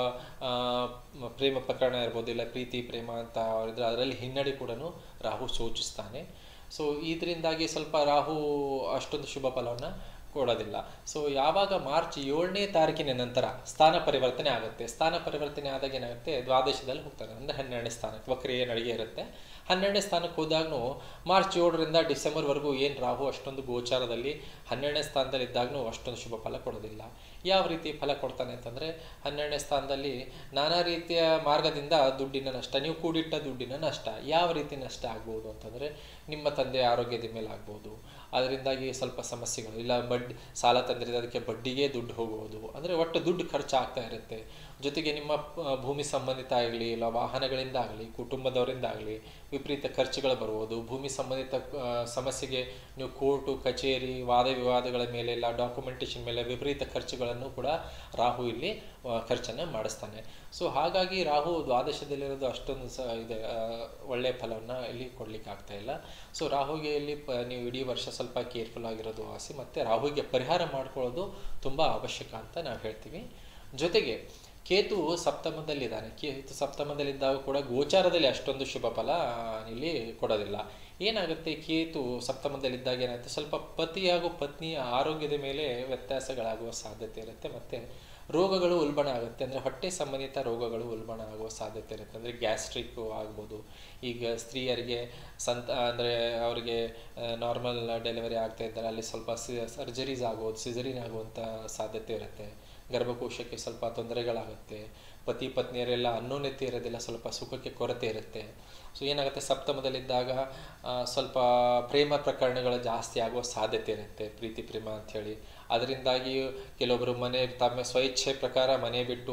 B: ಪ್ರೇಮ ಪ್ರಕರಣ ಇರ್ಬೋದು ಇಲ್ಲ ಪ್ರೀತಿ ಪ್ರೇಮ ಅಂತ ಇದ್ರೆ ಅದರಲ್ಲಿ ಹಿನ್ನಡೆ ಕೂಡ ರಾಹು ಸೂಚಿಸ್ತಾನೆ ಸೊ ಇದರಿಂದಾಗಿ ಸ್ವಲ್ಪ ರಾಹು ಅಷ್ಟೊಂದು ಶುಭ ಫಲವನ್ನು ಕೊಡೋದಿಲ್ಲ ಸೊ ಯಾವಾಗ ಮಾರ್ಚ್ ಏಳನೇ ತಾರೀಕಿನ ನಂತರ ಸ್ಥಾನ ಪರಿವರ್ತನೆ ಆಗುತ್ತೆ ಸ್ಥಾನ ಪರಿವರ್ತನೆ ಆದಾಗ ಏನಾಗುತ್ತೆ ದ್ವಾದಶದಲ್ಲಿ ಹೋಗ್ತಾನೆ ಅಂದರೆ ಹನ್ನೆರಡನೇ ಸ್ಥಾನಕ್ಕೆ ವಕ್ರಿಯ ನಡಿಗೆ ಇರುತ್ತೆ ಹನ್ನೆರಡನೇ ಸ್ಥಾನಕ್ಕೆ ಹೋದಾಗೂ ಮಾರ್ಚ್ ಏಳರಿಂದ ಡಿಸೆಂಬರ್ವರೆಗೂ ಏನು ರಾಹು ಅಷ್ಟೊಂದು ಗೋಚಾರದಲ್ಲಿ ಹನ್ನೆರಡನೇ ಸ್ಥಾನದಲ್ಲಿ ಇದ್ದಾಗೂ ಅಷ್ಟೊಂದು ಶುಭ ಫಲ ಕೊಡೋದಿಲ್ಲ ಯಾವ ರೀತಿ ಫಲ ಕೊಡ್ತಾನೆ ಅಂತಂದರೆ ಹನ್ನೆರಡನೇ ಸ್ಥಾನದಲ್ಲಿ ನಾನಾ ರೀತಿಯ ಮಾರ್ಗದಿಂದ ದುಡ್ಡಿನ ನಷ್ಟ ನೀವು ಕೂಡಿಟ್ಟ ದುಡ್ಡಿನ ನಷ್ಟ ಯಾವ ರೀತಿ ನಷ್ಟ ಆಗ್ಬೋದು ಅಂತಂದರೆ ನಿಮ್ಮ ತಂದೆ ಆರೋಗ್ಯದ ಮೇಲೆ ಆಗ್ಬೋದು ಅದರಿಂದಾಗಿ ಸ್ವಲ್ಪ ಸಮಸ್ಯೆಗಳು ಇಲ್ಲ ಬಡ್ಡಿ ಸಾಲ ತಂದಿರಿದ ಅದಕ್ಕೆ ಬಡ್ಡಿಗೆ ದುಡ್ಡು ಹೋಗುವುದು ಅಂದರೆ ಒಟ್ಟು ದುಡ್ಡು ಖರ್ಚಾಗ್ತಾ ಇರುತ್ತೆ ಜೊತೆಗೆ ನಿಮ್ಮ ಭೂಮಿ ಸಂಬಂಧಿತ ಆಗಲಿ ಇಲ್ಲ ವಾಹನಗಳಿಂದ ಆಗಲಿ ಕುಟುಂಬದವರಿಂದ ಆಗಲಿ ವಿಪರೀತ ಖರ್ಚುಗಳು ಬರ್ಬೋದು ಭೂಮಿ ಸಂಬಂಧಿತ ಸಮಸ್ಯೆಗೆ ನೀವು ಕೋರ್ಟು ಕಚೇರಿ ವಾದ ವಿವಾದಗಳ ಮೇಲೆ ಇಲ್ಲ ಡಾಕ್ಯುಮೆಂಟೇಷನ್ ಮೇಲೆ ವಿಪರೀತ ಖರ್ಚುಗಳನ್ನು ಕೂಡ ರಾಹು ಇಲ್ಲಿ ಖರ್ಚನ್ನು ಮಾಡಿಸ್ತಾನೆ ಸೊ ಹಾಗಾಗಿ ರಾಹು ದ್ವಾದಶದಲ್ಲಿರೋದು ಅಷ್ಟೊಂದು ಸ ಇದೆ ಒಳ್ಳೆಯ ಫಲವನ್ನು ಇಲ್ಲಿ ಕೊಡಲಿಕ್ಕೆ ಆಗ್ತಾ ಇಲ್ಲ ಸೊ ರಾಹುಗೆ ಇಲ್ಲಿ ಪ ನೀವು ಇಡೀ ವರ್ಷ ಸ್ವಲ್ಪ ಕೇರ್ಫುಲ್ ಆಗಿರೋದು ಆಸೆ ಮತ್ತು ರಾಹುಗೆ ಪರಿಹಾರ ಮಾಡ್ಕೊಳ್ಳೋದು ತುಂಬ ಅವಶ್ಯಕ ಅಂತ ನಾವು ಹೇಳ್ತೀವಿ ಜೊತೆಗೆ ಕೇತು ಸಪ್ತಮದಲ್ಲಿದ್ದಾನೆ ಕೇತು ಸಪ್ತಮದಲ್ಲಿದ್ದಾಗ ಕೂಡ ಗೋಚಾರದಲ್ಲಿ ಅಷ್ಟೊಂದು ಶುಭ ಫಲ ಇಲ್ಲಿ ಕೊಡೋದಿಲ್ಲ ಏನಾಗುತ್ತೆ ಕೇತು ಸಪ್ತಮದಲ್ಲಿದ್ದಾಗ ಏನಾಗುತ್ತೆ ಸ್ವಲ್ಪ ಪತಿ ಹಾಗೂ ಪತ್ನಿಯ ಆರೋಗ್ಯದ ಮೇಲೆ ವ್ಯತ್ಯಾಸಗಳಾಗುವ ಸಾಧ್ಯತೆ ಇರುತ್ತೆ ಮತ್ತು ರೋಗಗಳು ಉಲ್ಬಣ ಆಗುತ್ತೆ ಅಂದರೆ ಹೊಟ್ಟೆ ಸಂಬಂಧಿತ ರೋಗಗಳು ಉಲ್ಬಣ ಆಗುವ ಸಾಧ್ಯತೆ ಇರುತ್ತೆ ಅಂದರೆ ಗ್ಯಾಸ್ಟ್ರಿಕ್ಕು ಆಗ್ಬೋದು ಈಗ ಸ್ತ್ರೀಯರಿಗೆ ಸಂತ ಅಂದರೆ ಅವರಿಗೆ ನಾರ್ಮಲ್ ಡೆಲಿವರಿ ಆಗ್ತಾ ಇದ್ದಾರೆ ಅಲ್ಲಿ ಸ್ವಲ್ಪ ಸರ್ಜರೀಸ್ ಆಗೋದು ಸಿಸರಿನ್ ಆಗುವಂಥ ಸಾಧ್ಯತೆ ಇರುತ್ತೆ ಗರ್ಭಕೋಶಕ್ಕೆ ಸ್ವಲ್ಪ ತೊಂದರೆಗಳಾಗುತ್ತೆ ಪತಿ ಪತ್ನಿಯರೆಲ್ಲ ಅನ್ಯೋನ್ಯತೆ ಇರೋದಿಲ್ಲ ಸ್ವಲ್ಪ ಸುಖಕ್ಕೆ ಕೊರತೆ ಇರುತ್ತೆ ಸೊ ಏನಾಗುತ್ತೆ ಸಪ್ತಮದಲ್ಲಿದ್ದಾಗ ಸ್ವಲ್ಪ ಪ್ರೇಮ ಪ್ರಕರಣಗಳು ಜಾಸ್ತಿ ಆಗುವ ಸಾಧ್ಯತೆ ಇರುತ್ತೆ ಪ್ರೀತಿ ಪ್ರೇಮ ಅಂಥೇಳಿ ಅದರಿಂದಾಗಿ ಕೆಲವೊಬ್ಬರು ಮನೆ ತಮ್ಮ ಸ್ವಇಚ್ಛೆ ಪ್ರಕಾರ ಮನೆ ಬಿಟ್ಟು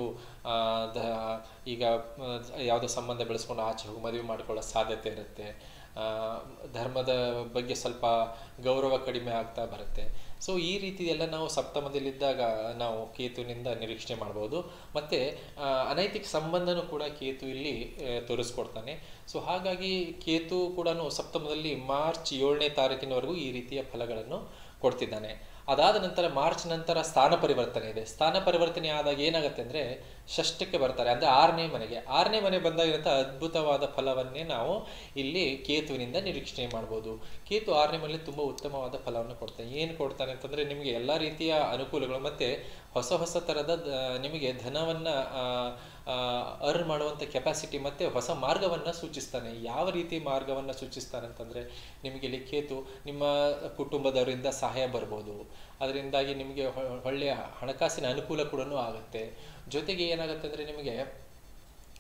B: ದ ಈಗ ಯಾವುದೋ ಸಂಬಂಧ ಬೆಳೆಸ್ಕೊಂಡು ಆಚೆ ಹೋಗಿ ಮದುವೆ ಮಾಡ್ಕೊಳ್ಳೋ ಸಾಧ್ಯತೆ ಇರುತ್ತೆ ಧರ್ಮದ ಬಗ್ಗೆ ಸ್ವಲ್ಪ ಗೌರವ ಕಡಿಮೆ ಆಗ್ತಾ ಬರುತ್ತೆ ಸೊ ಈ ರೀತಿ ಎಲ್ಲ ನಾವು ಸಪ್ತಮದಲ್ಲಿದ್ದಾಗ ನಾವು ಕೇತುವಿನಿಂದ ನಿರೀಕ್ಷಣೆ ಮಾಡ್ಬೋದು ಮತ್ತು ಅನೈತಿಕ ಸಂಬಂಧನೂ ಕೂಡ ಕೇತು ಇಲ್ಲಿ ತೋರಿಸ್ಕೊಡ್ತಾನೆ ಸೊ ಹಾಗಾಗಿ ಕೇತು ಕೂಡ ಸಪ್ತಮದಲ್ಲಿ ಮಾರ್ಚ್ ಏಳನೇ ತಾರೀಕಿನವರೆಗೂ ಈ ರೀತಿಯ ಫಲಗಳನ್ನು ಕೊಡ್ತಿದ್ದಾನೆ ಅದಾದ ನಂತರ ಮಾರ್ಚ್ ನಂತರ ಸ್ಥಾನ ಪರಿವರ್ತನೆ ಇದೆ ಸ್ಥಾನ ಪರಿವರ್ತನೆ ಆದಾಗ ಏನಾಗುತ್ತೆ ಅಂದರೆ ಷಷ್ಠಕ್ಕೆ ಬರ್ತಾರೆ ಅಂದರೆ ಆರನೇ ಮನೆಗೆ ಆರನೇ ಮನೆ ಬಂದಾಗ ಇರೋಂಥ ಅದ್ಭುತವಾದ ಫಲವನ್ನೇ ನಾವು ಇಲ್ಲಿ ಕೇತುವಿನಿಂದ ನಿರೀಕ್ಷಣೆ ಮಾಡ್ಬೋದು ಕೇತು ಆರನೇ ಮನೆಯಲ್ಲಿ ತುಂಬ ಉತ್ತಮವಾದ ಫಲವನ್ನು ಕೊಡ್ತಾನೆ ಏನು ಕೊಡ್ತಾನೆ ಅಂತಂದರೆ ನಿಮಗೆ ಎಲ್ಲ ರೀತಿಯ ಅನುಕೂಲಗಳು ಮತ್ತು ಹೊಸ ಹೊಸ ಥರದ ನಿಮಗೆ ಧನವನ್ನು ಅರ್ನ್ ಮಾಡುವಂಥ ಕೆಪಾಸಿಟಿ ಮತ್ತು ಹೊಸ ಮಾರ್ಗವನ್ನು ಸೂಚಿಸ್ತಾನೆ ಯಾವ ರೀತಿ ಮಾರ್ಗವನ್ನು ಸೂಚಿಸ್ತಾನೆ ಅಂತಂದರೆ ನಿಮಗೆ ಇಲ್ಲಿ ಕೇತು ನಿಮ್ಮ ಕುಟುಂಬದವರಿಂದ ಸಹಾಯ ಬರ್ಬೋದು ಅದರಿಂದಾಗಿ ನಿಮಗೆ ಒಳ್ಳೆಯ ಹಣಕಾಸಿನ ಅನುಕೂಲ ಕೂಡ ಆಗುತ್ತೆ ಜೊತೆಗೆ ಏನಾಗುತ್ತೆ ಅಂದರೆ ನಿಮಗೆ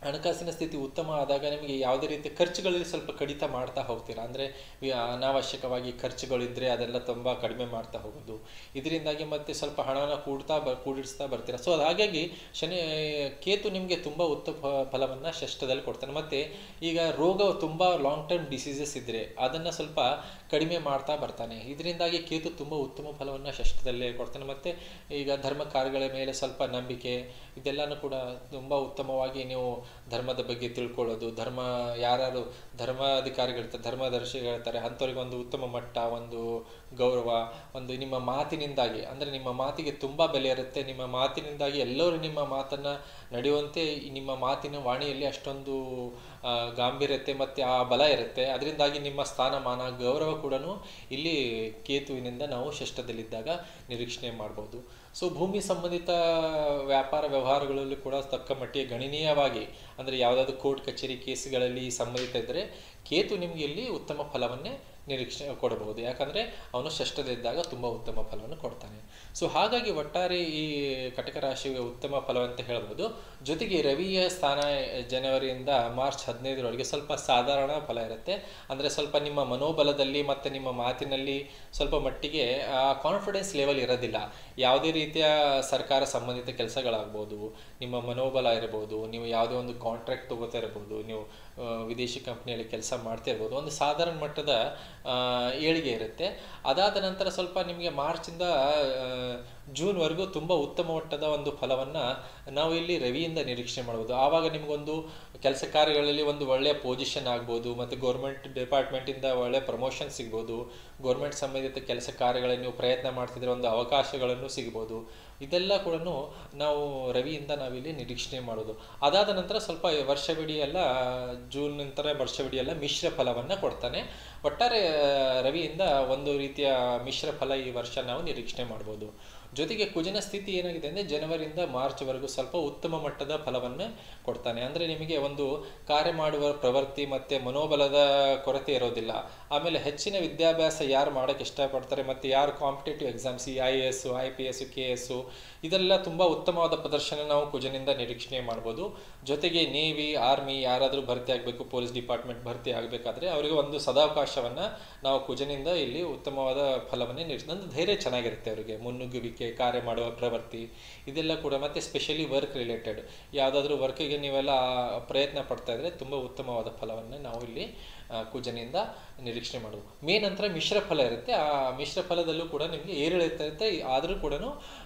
B: ಹಣಕಾಸಿನ ಸ್ಥಿತಿ ಉತ್ತಮ ಆದಾಗ ನಿಮಗೆ ಯಾವುದೇ ರೀತಿಯ ಖರ್ಚುಗಳಲ್ಲಿ ಸ್ವಲ್ಪ ಕಡಿತ ಮಾಡ್ತಾ ಹೋಗ್ತೀರಾ ಅಂದರೆ ಅನಾವಶ್ಯಕವಾಗಿ ಖರ್ಚುಗಳಿದ್ರೆ ಅದೆಲ್ಲ ತುಂಬ ಕಡಿಮೆ ಮಾಡ್ತಾ ಹೋಗೋದು ಇದರಿಂದಾಗಿ ಮತ್ತೆ ಸ್ವಲ್ಪ ಹಣನ ಕೂಡ್ತಾ ಬ ಕೂಡಿಸ್ತಾ ಬರ್ತೀರಾ ಸೊ ಅದು ಹಾಗಾಗಿ ಶನಿ ಕೇತು ನಿಮಗೆ ತುಂಬ ಉತ್ತಮ ಫಲವನ್ನು ಷಷ್ಠದಲ್ಲಿ ಕೊಡ್ತಾನೆ ಮತ್ತು ಈಗ ರೋಗ ತುಂಬ ಲಾಂಗ್ ಟರ್ಮ್ ಡಿಸೀಸಸ್ ಇದ್ದರೆ ಅದನ್ನು ಸ್ವಲ್ಪ ಕಡಿಮೆ ಮಾಡ್ತಾ ಬರ್ತಾನೆ ಇದರಿಂದಾಗಿ ಕೇತು ತುಂಬ ಉತ್ತಮ ಫಲವನ್ನು ಷಷ್ಠದಲ್ಲೇ ಕೊಡ್ತಾನೆ ಮತ್ತು ಈಗ ಧರ್ಮ ಕಾರ್ಯಗಳ ಮೇಲೆ ಸ್ವಲ್ಪ ನಂಬಿಕೆ ಇದೆಲ್ಲನೂ ಕೂಡ ತುಂಬ ಉತ್ತಮವಾಗಿ ನೀವು ಧರ್ಮದ ಬಗ್ಗೆ ತಿಳ್ಕೊಳ್ಳೋದು ಧರ್ಮ ಯಾರ್ಯಾರು ಧರ್ಮಾಧಿಕಾರಿಗಳಿರ್ತಾರೆ ಧರ್ಮದರ್ಶಿಗಳಿರ್ತಾರೆ ಅಂಥವ್ರಿಗೆ ಒಂದು ಉತ್ತಮ ಮಟ್ಟ ಒಂದು ಗೌರವ ಒಂದು ನಿಮ್ಮ ಮಾತಿನಿಂದಾಗಿ ಅಂದರೆ ನಿಮ್ಮ ಮಾತಿಗೆ ತುಂಬ ಬೆಲೆ ಇರುತ್ತೆ ನಿಮ್ಮ ಮಾತಿನಿಂದಾಗಿ ಎಲ್ಲರೂ ನಿಮ್ಮ ಮಾತನ್ನು ನಡೆಯುವಂತೆ ಈ ನಿಮ್ಮ ಮಾತಿನ ವಾಣಿಯಲ್ಲಿ ಅಷ್ಟೊಂದು ಆ, ಗಾಂಭೀರ್ಯತೆ ಮತ್ತು ಆ ಬಲ ಇರುತ್ತೆ ಅದರಿಂದಾಗಿ ನಿಮ್ಮ ಸ್ಥಾನಮಾನ ಗೌರವ ಕೂಡ ಇಲ್ಲಿ ಕೇತುವಿನಿಂದ ನಾವು ಷಷ್ಠದಲ್ಲಿದ್ದಾಗ ನಿರೀಕ್ಷಣೆ ಮಾಡ್ಬೋದು ಸೊ ಭೂಮಿ ಸಂಬಂಧಿತ ವ್ಯಾಪಾರ ವ್ಯವಹಾರಗಳಲ್ಲಿ ಕೂಡ ತಕ್ಕ ಮಟ್ಟಿಗೆ ಗಣನೀಯವಾಗಿ ಅಂದರೆ ಯಾವುದಾದ್ರು ಕೋರ್ಟ್ ಕಚೇರಿ ಕೇಸ್ಗಳಲ್ಲಿ ಸಂಬಂಧಿತ ಇದ್ದರೆ ಕೇತು ನಿಮಗೆ ಇಲ್ಲಿ ಉತ್ತಮ ಫಲವನ್ನೇ ನಿರೀಕ್ಷೆ ಕೊಡಬಹುದು ಯಾಕಂದರೆ ಅವನು ಷಷ್ಠದಲ್ಲಿದ್ದಾಗ ತುಂಬ ಉತ್ತಮ ಫಲವನ್ನು ಕೊಡ್ತಾನೆ ಸೊ ಹಾಗಾಗಿ ಒಟ್ಟಾರೆ ಈ ಕಟಕ ರಾಶಿಗೆ ಉತ್ತಮ ಫಲ ಅಂತ ಹೇಳ್ಬೋದು ಜೊತೆಗೆ ರವಿಯ ಸ್ಥಾನ ಜನವರಿಯಿಂದ ಮಾರ್ಚ್ ಹದಿನೈದರವರೆಗೆ ಸ್ವಲ್ಪ ಸಾಧಾರಣ ಫಲ ಇರುತ್ತೆ ಅಂದರೆ ಸ್ವಲ್ಪ ನಿಮ್ಮ ಮನೋಬಲದಲ್ಲಿ ಮತ್ತು ನಿಮ್ಮ ಮಾತಿನಲ್ಲಿ ಸ್ವಲ್ಪ ಮಟ್ಟಿಗೆ ಕಾನ್ಫಿಡೆನ್ಸ್ ಲೆವೆಲ್ ಇರೋದಿಲ್ಲ ಯಾವುದೇ ರೀತಿಯ ಸರ್ಕಾರ ಸಂಬಂಧಿತ ಕೆಲಸಗಳಾಗ್ಬೋದು ನಿಮ್ಮ ಮನೋಬಲ ಇರ್ಬೋದು ನೀವು ಯಾವುದೇ ಒಂದು ಕಾಂಟ್ರಾಕ್ಟ್ ತಗೋತಾ ಇರ್ಬೋದು ನೀವು ಆ, ವಿದೇಶಿ ಕಂಪ್ನಿಯಲ್ಲಿ ಕೆಲಸ ಮಾಡ್ತಾ ಇರ್ಬೋದು ಒಂದು ಸಾಧಾರಣ ಮಟ್ಟದ ಆ, ಏಳಿಗೆ ಇರುತ್ತೆ ಅದಾದ ನಂತರ ಸ್ವಲ್ಪ ನಿಮಗೆ ಮಾರ್ಚಿಂದ ಆ, ಜೂನ್ವರೆಗೂ ತುಂಬ ಉತ್ತಮ ಮಟ್ಟದ ಒಂದು ಫಲವನ್ನು ನಾವು ಇಲ್ಲಿ ರವಿಯಿಂದ ನಿರೀಕ್ಷೆ ಮಾಡ್ಬೋದು ಆವಾಗ ನಿಮಗೊಂದು ಕೆಲಸ ಕಾರ್ಯಗಳಲ್ಲಿ ಒಂದು ಒಳ್ಳೆಯ ಪೊಸಿಷನ್ ಆಗ್ಬೋದು ಮತ್ತು ಗೌರ್ಮೆಂಟ್ ಡಿಪಾರ್ಟ್ಮೆಂಟಿಂದ ಒಳ್ಳೆಯ ಪ್ರಮೋಷನ್ ಸಿಗ್ಬೋದು ಗೌರ್ಮೆಂಟ್ ಸಂಬಂಧಿತ ಕೆಲಸ ಕಾರ್ಯಗಳಲ್ಲಿ ನೀವು ಪ್ರಯತ್ನ ಮಾಡ್ತಿದ್ರೆ ಒಂದು ಅವಕಾಶಗಳನ್ನು ಸಿಗ್ಬೋದು ಇದೆಲ್ಲ ಕೂಡ ನಾವು ರವಿಯಿಂದ ನಾವಿಲ್ಲಿ ನಿರೀಕ್ಷಣೆ ಮಾಡೋದು ಅದಾದ ನಂತರ ಸ್ವಲ್ಪ ವರ್ಷವಿಡೀ ಎಲ್ಲ ಜೂನ್ ನಂತರ ವರ್ಷವಿಡೀ ಎಲ್ಲ ಮಿಶ್ರ ಫಲವನ್ನು ಕೊಡ್ತಾನೆ ಒಟ್ಟಾರೆ ಆ, ರವಿಯಿಂದ ಒಂದು ರೀತಿಯ ಮಿಶ್ರ ಫಲ ಈ ವರ್ಷ ನಾವು ನಿರೀಕ್ಷಣೆ ಮಾಡ್ಬೋದು ಜೊತೆಗೆ ಕುಜನ ಸ್ಥಿತಿ ಏನಾಗಿದೆ ಅಂದರೆ ಜನವರಿಯಿಂದ ಮಾರ್ಚ್ವರೆಗೂ ಸ್ವಲ್ಪ ಉತ್ತಮ ಮಟ್ಟದ ಫಲವನ್ನು ಕೊಡ್ತಾನೆ ಅಂದರೆ ನಿಮಗೆ ಒಂದು ಕಾರ್ಯ ಮಾಡುವ ಪ್ರವೃತ್ತಿ ಮತ್ತು ಮನೋಬಲದ ಕೊರತೆ ಇರೋದಿಲ್ಲ ಆಮೇಲೆ ಹೆಚ್ಚಿನ ವಿದ್ಯಾಭ್ಯಾಸ ಯಾರು ಮಾಡೋಕ್ಕೆ ಇಷ್ಟಪಡ್ತಾರೆ ಮತ್ತು ಯಾರು ಕಾಂಪಿಟೇಟಿವ್ ಎಕ್ಸಾಮ್ಸ್ ಈ I A S I P S K S ಇದೆಲ್ಲ ತುಂಬ ಉತ್ತಮವಾದ ಪ್ರದರ್ಶನ ನಾವು ಕುಜನಿಂದ ನಿರೀಕ್ಷಣೆ ಮಾಡ್ಬೋದು ಜೊತೆಗೆ ನೇವಿ ಆರ್ಮಿ ಯಾರಾದರೂ ಭರ್ತಿ ಆಗಬೇಕು ಪೊಲೀಸ್ ಡಿಪಾರ್ಟ್ಮೆಂಟ್ ಭರ್ತಿ ಆಗಬೇಕಾದ್ರೆ ಅವರಿಗೆ ಒಂದು ಸದಾವಕಾಶವನ್ನು ನಾವು ಕುಜನಿಂದ ಇಲ್ಲಿ ಉತ್ತಮವಾದ ಫಲವನ್ನೇ ನೀಡ್ತೀವಿ ಒಂದು ಧೈರ್ಯ ಚೆನ್ನಾಗಿರುತ್ತೆ ಅವರಿಗೆ ಮುನ್ನುಗ್ಗುವಿಕೆ ಕಾರ್ಯ ಮಾಡುವ ಪ್ರವೃತ್ತಿ ಇದೆಲ್ಲ ಕೂಡ ಮತ್ತೆ ಸ್ಪೆಷಲಿ ವರ್ಕ್ ರಿಲೇಟೆಡ್ ಯಾವುದಾದ್ರೂ ವರ್ಕಿಗೆ ನೀವೆಲ್ಲ ಪ್ರಯತ್ನ ಪಡ್ತಾ ಇದ್ರೆ ತುಂಬ ಉತ್ತಮವಾದ ಫಲವನ್ನು ನಾವು ಇಲ್ಲಿ ಆ, ಕುಜನಿಂದ ನಿರೀಕ್ಷಣೆ ಮಾಡೋದು ಮೇ ನಂತರ ಮಿಶ್ರ ಫಲ ಇರುತ್ತೆ ಆ ಮಿಶ್ರ ಫಲದಲ್ಲೂ ಕೂಡ ನಿಮಗೆ ಏರಿಳಿತ ಇರುತ್ತೆ ಆದರೂ ಕೂಡ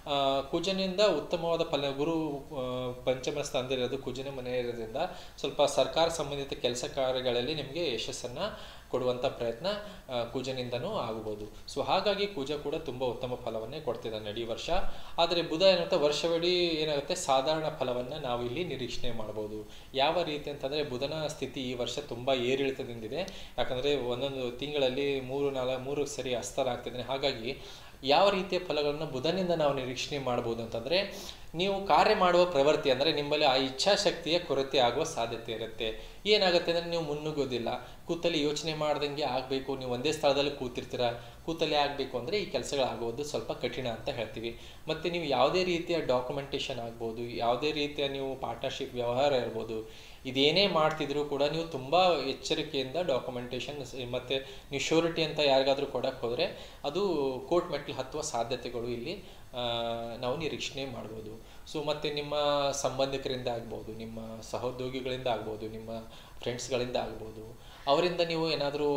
B: ಕುಜನಿಂದ ಉತ್ತಮವಾದ ಫಲ ಗುರು ಆ, ಪಂಚಮ ಸ್ಥಾನದಲ್ಲಿರೋದು ಕುಜನ ಮನೆ ಇರೋದ್ರಿಂದ ಸ್ವಲ್ಪ ಸರ್ಕಾರ ಸಂಬಂಧಿತ ಕೆಲಸ ಕಾರ್ಯಗಳಲ್ಲಿ ನಿಮಗೆ ಯಶಸ್ಸನ್ನು ಕೊಡುವಂಥ ಪ್ರಯತ್ನ ಆ, ಕುಜನಿಂದನೂ ಆಗ್ಬೋದು ಸೊ ಹಾಗಾಗಿ ಕುಜ ಕೂಡ ತುಂಬ ಉತ್ತಮ ಫಲವನ್ನೇ ಕೊಡ್ತಿದ್ದಾನೆ ಇಡೀ ವರ್ಷ ಆದರೆ ಬುಧ ಏನಾಗುತ್ತೆ ವರ್ಷವಿಡೀ ಏನಾಗುತ್ತೆ ಸಾಧಾರಣ ಫಲವನ್ನು ನಾವು ಇಲ್ಲಿ ನಿರೀಕ್ಷಣೆ ಮಾಡ್ಬೋದು ಯಾವ ರೀತಿ ಅಂತಂದರೆ ಬುಧನ ಸ್ಥಿತಿ ಈ ವರ್ಷ ತುಂಬ ಏರಿಳಿತದಿಂದಿದೆ ಯಾಕಂದರೆ ಒಂದೊಂದು ತಿಂಗಳಲ್ಲಿ ಮೂರು ನಾಲ್ಕು ಮೂರು ಸರಿ ಅಸ್ತರಾಗ್ತಿದ್ದಾನೆ ಹಾಗಾಗಿ ಯಾವ ರೀತಿಯ ಫಲಗಳನ್ನು ಬುಧನಿಂದ ನಾವು ನಿರೀಕ್ಷಣೆ ಮಾಡ್ಬೋದು ಅಂತಂದರೆ ನೀವು ಕಾರ್ಯ ಮಾಡುವ ಪ್ರವೃತ್ತಿ ಅಂದರೆ ನಿಮ್ಮಲ್ಲಿ ಆ ಇಚ್ಛಾಶಕ್ತಿಯ ಕೊರತೆ ಆಗುವ ಸಾಧ್ಯತೆ ಇರುತ್ತೆ ಏನಾಗುತ್ತೆ ಅಂದರೆ ನೀವು ಮುನ್ನುಗ್ಗೋದಿಲ್ಲ ಕೂತಲ್ಲಿ ಯೋಚನೆ ಮಾಡ್ದಂಗೆ ಆಗಬೇಕು ನೀವು ಒಂದೇ ಸ್ಥಳದಲ್ಲಿ ಕೂತಿರ್ತೀರ ಕೂತಲ್ಲೇ ಆಗಬೇಕು ಅಂದರೆ ಈ ಕೆಲಸಗಳಾಗೋದು ಸ್ವಲ್ಪ ಕಠಿಣ ಅಂತ ಹೇಳ್ತೀವಿ ಮತ್ತು ನೀವು ಯಾವುದೇ ರೀತಿಯ ಡಾಕ್ಯುಮೆಂಟೇಷನ್ ಆಗ್ಬೋದು ಯಾವುದೇ ರೀತಿಯ ನೀವು ಪಾರ್ಟ್ನರ್ಶಿಪ್ ವ್ಯವಹಾರ ಇರ್ಬೋದು ಇದೇನೇ ಮಾಡ್ತಿದ್ರು ಕೂಡ ನೀವು ತುಂಬ ಎಚ್ಚರಿಕೆಯಿಂದ ಡಾಕ್ಯುಮೆಂಟೇಷನ್ ಮತ್ತು ನೀವು ಶ್ಯೂರಿಟಿ ಅಂತ ಯಾರಿಗಾದ್ರೂ ಕೊಡಕ್ಕೆ ಹೋದರೆ ಅದು ಕೋರ್ಟ್ ಮೆಟ್ಲು ಹತ್ತುವ ಸಾಧ್ಯತೆಗಳು ಇಲ್ಲಿ ಆ, ನಾವು ನಿರೀಕ್ಷಣೆ ಮಾಡ್ಬೋದು ಸೊ ಮತ್ತು ನಿಮ್ಮ ಸಂಬಂಧಿಕರಿಂದ ಆಗ್ಬೋದು ನಿಮ್ಮ ಸಹೋದ್ಯೋಗಿಗಳಿಂದ ಆಗ್ಬೋದು ನಿಮ್ಮ ಫ್ರೆಂಡ್ಸ್ಗಳಿಂದ ಆಗ್ಬೋದು ಅವರಿಂದ ನೀವು ಏನಾದರೂ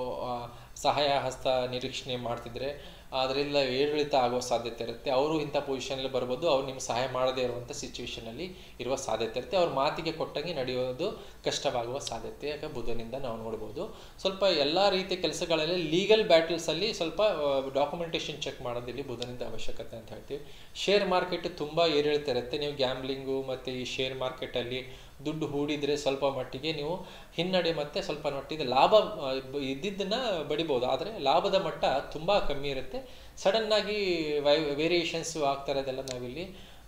B: ಸಹಾಯ ಹಸ್ತ ನಿರೀಕ್ಷಣೆ ಮಾಡ್ತಿದ್ರೆ ಅದರಿಂದ ಏರಿಳಿತ ಆಗುವ ಸಾಧ್ಯತೆ ಇರುತ್ತೆ ಅವರು ಇಂಥ ಪೊಸಿಷನಲ್ಲಿ ಬರ್ಬೋದು ಅವ್ರು ನಿಮ್ಗೆ ಸಹಾಯ ಮಾಡದೇ ಇರುವಂಥ ಸಿಚುವೇಶನಲ್ಲಿ ಇರುವ ಸಾಧ್ಯತೆ ಇರುತ್ತೆ ಅವ್ರ ಮಾತಿಗೆ ಕೊಟ್ಟಂಗೆ ನಡೆಯೋದು ಕಷ್ಟವಾಗುವ ಸಾಧ್ಯತೆ ಯಾಕೆ ಬುಧನಿಂದ ನಾವು ನೋಡ್ಬೋದು ಸ್ವಲ್ಪ ಎಲ್ಲ ರೀತಿಯ ಕೆಲಸಗಳಲ್ಲಿ ಲೀಗಲ್ ಬ್ಯಾಟಲ್ಸಲ್ಲಿ ಸ್ವಲ್ಪ ಡಾಕ್ಯುಮೆಂಟೇಷನ್ ಚೆಕ್ ಮಾಡೋದು ಇಲ್ಲಿ ಬುಧನಿಂದ ಅವಶ್ಯಕತೆ ಅಂತ ಹೇಳ್ತೀವಿ ಶೇರ್ ಮಾರ್ಕೆಟ್ ತುಂಬ ಏರಿಳಿತ ಇರುತ್ತೆ ನೀವು ಗ್ಯಾಮ್ಲಿಂಗು ಮತ್ತು ಈ ಶೇರ್ ಮಾರ್ಕೆಟಲ್ಲಿ ದುಡ್ಡು ಹೂಡಿದರೆ ಸ್ವಲ್ಪ ಮಟ್ಟಿಗೆ ನೀವು ಹಿನ್ನಡೆ ಮತ್ತು ಸ್ವಲ್ಪ ಮಟ್ಟಿಗೆ ಲಾಭ ಆ, ಬ- ಇದ್ದಿದ್ದನ್ನ ಬಡಿಬೋದು ಆದರೆ ಲಾಭದ ಮಟ್ಟ ತುಂಬ ಕಮ್ಮಿ ಇರುತ್ತೆ ಸಡನ್ನಾಗಿ ವೈ ವೇರಿಯೇಷನ್ಸು ಆಗ್ತಾ ಇರೋದೆಲ್ಲ ನಾವಿಲ್ಲಿ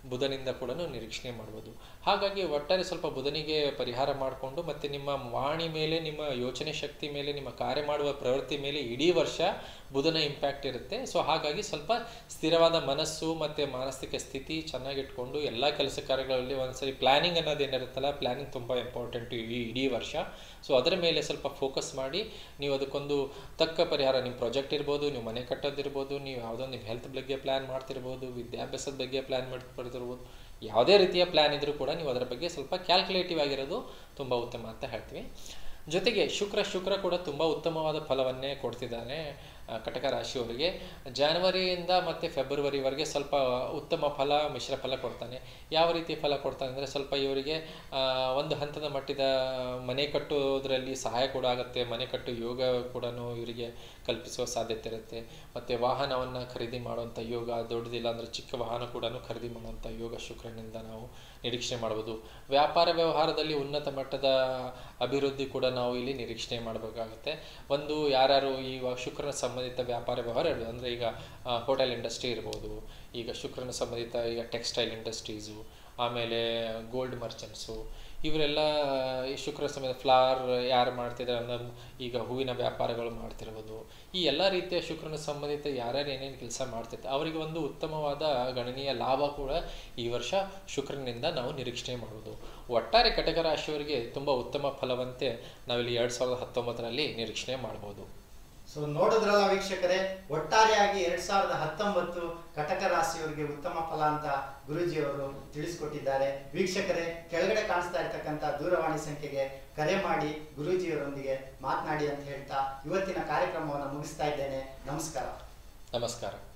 B: ಬುಧನಿಂದ ಕೂಡ ನಿರೀಕ್ಷಣೆ ಮಾಡ್ಬೋದು ಹಾಗಾಗಿ ಒಟ್ಟಾರೆ ಸ್ವಲ್ಪ ಬುಧನಿಗೆ ಪರಿಹಾರ ಮಾಡಿಕೊಂಡು ಮತ್ತು ನಿಮ್ಮ ವಾಣಿ ಮೇಲೆ ನಿಮ್ಮ ಯೋಚನೆ ಶಕ್ತಿ ಮೇಲೆ ನಿಮ್ಮ ಕಾರ್ಯ ಮಾಡುವ ಪ್ರವೃತ್ತಿ ಮೇಲೆ ಇಡೀ ವರ್ಷ ಬುಧನ ಇಂಪ್ಯಾಕ್ಟ್ ಇರುತ್ತೆ ಸೊ ಹಾಗಾಗಿ ಸ್ವಲ್ಪ ಸ್ಥಿರವಾದ ಮನಸ್ಸು ಮತ್ತು ಮಾನಸಿಕ ಸ್ಥಿತಿ ಚೆನ್ನಾಗಿಟ್ಕೊಂಡು ಎಲ್ಲ ಕೆಲಸ ಕಾರ್ಯಗಳಲ್ಲಿ ಒಂದ್ಸರಿ ಪ್ಲ್ಯಾನಿಂಗ್ ಅನ್ನೋದು ಏನಿರುತ್ತಲ್ಲ ಪ್ಲ್ಯಾನಿಂಗ್ ತುಂಬ ಇಂಪಾರ್ಟೆಂಟ್ ಈ ಇಡೀ ವರ್ಷ ಸೊ ಅದರ ಮೇಲೆ ಸ್ವಲ್ಪ ಫೋಕಸ್ ಮಾಡಿ ನೀವು ಅದಕ್ಕೊಂದು ತಕ್ಕ ಪರಿಹಾರ ನಿಮ್ಮ ಪ್ರಾಜೆಕ್ಟ್ ಇರ್ಬೋದು ನೀವು ಮನೆ ಕಟ್ಟೋದಿರ್ಬೋದು ನೀವು ಯಾವುದೋ ನಿಮ್ಮ ಹೆಲ್ತ್ ಬಗ್ಗೆ ಪ್ಲ್ಯಾನ್ ಮಾಡ್ತಿರ್ಬೋದು ವಿದ್ಯಾಭ್ಯಾಸದ ಬಗ್ಗೆ ಪ್ಲ್ಯಾನ್ ಮಾಡ್ತಿರ್ಬೋದು ಯಾವುದೇ ರೀತಿಯ ಪ್ಲ್ಯಾನ್ ಇದ್ರೂ ಕೂಡ ನೀವು ಅದರ ಬಗ್ಗೆ ಸ್ವಲ್ಪ ಕ್ಯಾಲ್ಕುಲೇಟಿವ್ ಆಗಿರೋದು ತುಂಬ ಉತ್ತಮ ಅಂತ ಹೇಳ್ತೀವಿ ಜೊತೆಗೆ ಶುಕ್ರ ಶುಕ್ರ ಕೂಡ ತುಂಬ ಉತ್ತಮವಾದ ಫಲವನ್ನೇ ಕೊಡ್ತಿದ್ದಾನೆ ಆ, ಕಟಕ ರಾಶಿಯವರಿಗೆ ಜಾನ್ವರಿಯಿಂದ ಮತ್ತು ಫೆಬ್ರವರಿವರೆಗೆ ಸ್ವಲ್ಪ ಉತ್ತಮ ಫಲ ಮಿಶ್ರ ಫಲ ಕೊಡ್ತಾನೆ ಯಾವ ರೀತಿ ಫಲ ಕೊಡ್ತಾನೆ ಅಂದರೆ ಸ್ವಲ್ಪ ಇವರಿಗೆ ಆ, ಒಂದು ಹಂತದ ಮಟ್ಟಿದ ಮನೆ ಕಟ್ಟೋದ್ರಲ್ಲಿ ಸಹಾಯ ಕೂಡ ಆಗುತ್ತೆ ಮನೆ ಕಟ್ಟು ಯೋಗ ಕೂಡ ಇವರಿಗೆ ಕಲ್ಪಿಸುವ ಸಾಧ್ಯತೆ ಇರುತ್ತೆ ಮತ್ತು ವಾಹನವನ್ನು ಖರೀದಿ ಮಾಡುವಂಥ ಯೋಗ ದೊಡ್ಡದಿಲ್ಲ ಅಂದರೆ ಚಿಕ್ಕ ವಾಹನ ಕೂಡ ಖರೀದಿ ಮಾಡುವಂಥ ಯೋಗ ಶುಕ್ರನಿಂದ ನಾವು ನಿರೀಕ್ಷಣೆ ಮಾಡ್ಬೋದು ವ್ಯಾಪಾರ ವ್ಯವಹಾರದಲ್ಲಿ ಉನ್ನತ ಮಟ್ಟದ ಅಭಿವೃದ್ಧಿ ಕೂಡ ನಾವು ಇಲ್ಲಿ ನಿರೀಕ್ಷಣೆ ಮಾಡಬೇಕಾಗುತ್ತೆ ಒಂದು ಯಾರ್ಯಾರು ಈಗ ಶುಕ್ರನ ಸಂಬಂಧಿತ ವ್ಯಾಪಾರ ವ್ಯವಹಾರ ಇರ್ಬೋದು ಅಂದರೆ ಈಗ ಹೋಟೆಲ್ ಇಂಡಸ್ಟ್ರಿ ಇರ್ಬೋದು ಈಗ ಶುಕ್ರನ ಸಂಬಂಧಿತ ಈಗ ಟೆಕ್ಸ್ಟೈಲ್ ಇಂಡಸ್ಟ್ರೀಸು ಆಮೇಲೆ ಗೋಲ್ಡ್ ಮರ್ಚೆಂಟ್ಸು ಇವರೆಲ್ಲ ಈ ಶುಕ್ರ ಸಂಬಂಧ ಫ್ಲವರ್ ಯಾರು ಮಾಡ್ತಿದ್ದಾರೆ ಅಂದ್ರೆ ಈಗ ಹೂವಿನ ವ್ಯಾಪಾರಗಳು ಮಾಡ್ತಿರ್ಬೋದು ಈ ಎಲ್ಲ ರೀತಿಯ ಶುಕ್ರನ ಸಂಬಂಧಿತ ಯಾರ್ಯಾರು ಏನೇನು ಕೆಲಸ ಮಾಡ್ತಿರ್ತಾರೆ ಅವರಿಗೆ ಒಂದು ಉತ್ತಮವಾದ ಗಣನೀಯ ಲಾಭ ಕೂಡ ಈ ವರ್ಷ ಶುಕ್ರನಿಂದ ನಾವು ನಿರೀಕ್ಷಣೆ ಮಾಡ್ಬೋದು ಒಟ್ಟಾರೆ ಕಟಕ ರಾಶಿಯವರಿಗೆ ತುಂಬ ಉತ್ತಮ ಫಲವಂತೆ ನಾವಿಲ್ಲಿ ಎರಡು ಸಾವಿರದ ಹತ್ತೊಂಬತ್ತರಲ್ಲಿ ನಿರೀಕ್ಷಣೆ ಮಾಡ್ಬೋದು
A: ಸೊ ನೋಡಿದ್ರಲ್ಲ ವೀಕ್ಷಕರೇ ಒಟ್ಟಾರೆಯಾಗಿ ಎರಡ್ ಸಾವಿರದ ಹತ್ತೊಂಬತ್ತು ಕಟಕ ರಾಶಿಯವರಿಗೆ ಉತ್ತಮ ಫಲ ಅಂತ ಗುರೂಜಿಯವರು ತಿಳಿಸ್ಕೊಟ್ಟಿದ್ದಾರೆ ವೀಕ್ಷಕರೇ ಕೆಳಗಡೆ ಕಾಣಿಸ್ತಾ ಇರ್ತಕ್ಕಂಥ ದೂರವಾಣಿ ಸಂಖ್ಯೆಗೆ ಕರೆ ಮಾಡಿ ಗುರೂಜಿಯವರೊಂದಿಗೆ ಮಾತನಾಡಿ ಅಂತ ಹೇಳ್ತಾ ಇವತ್ತಿನ ಕಾರ್ಯಕ್ರಮವನ್ನು ಮುಗಿಸ್ತಾ ಇದ್ದೇನೆ ನಮಸ್ಕಾರ
B: ನಮಸ್ಕಾರ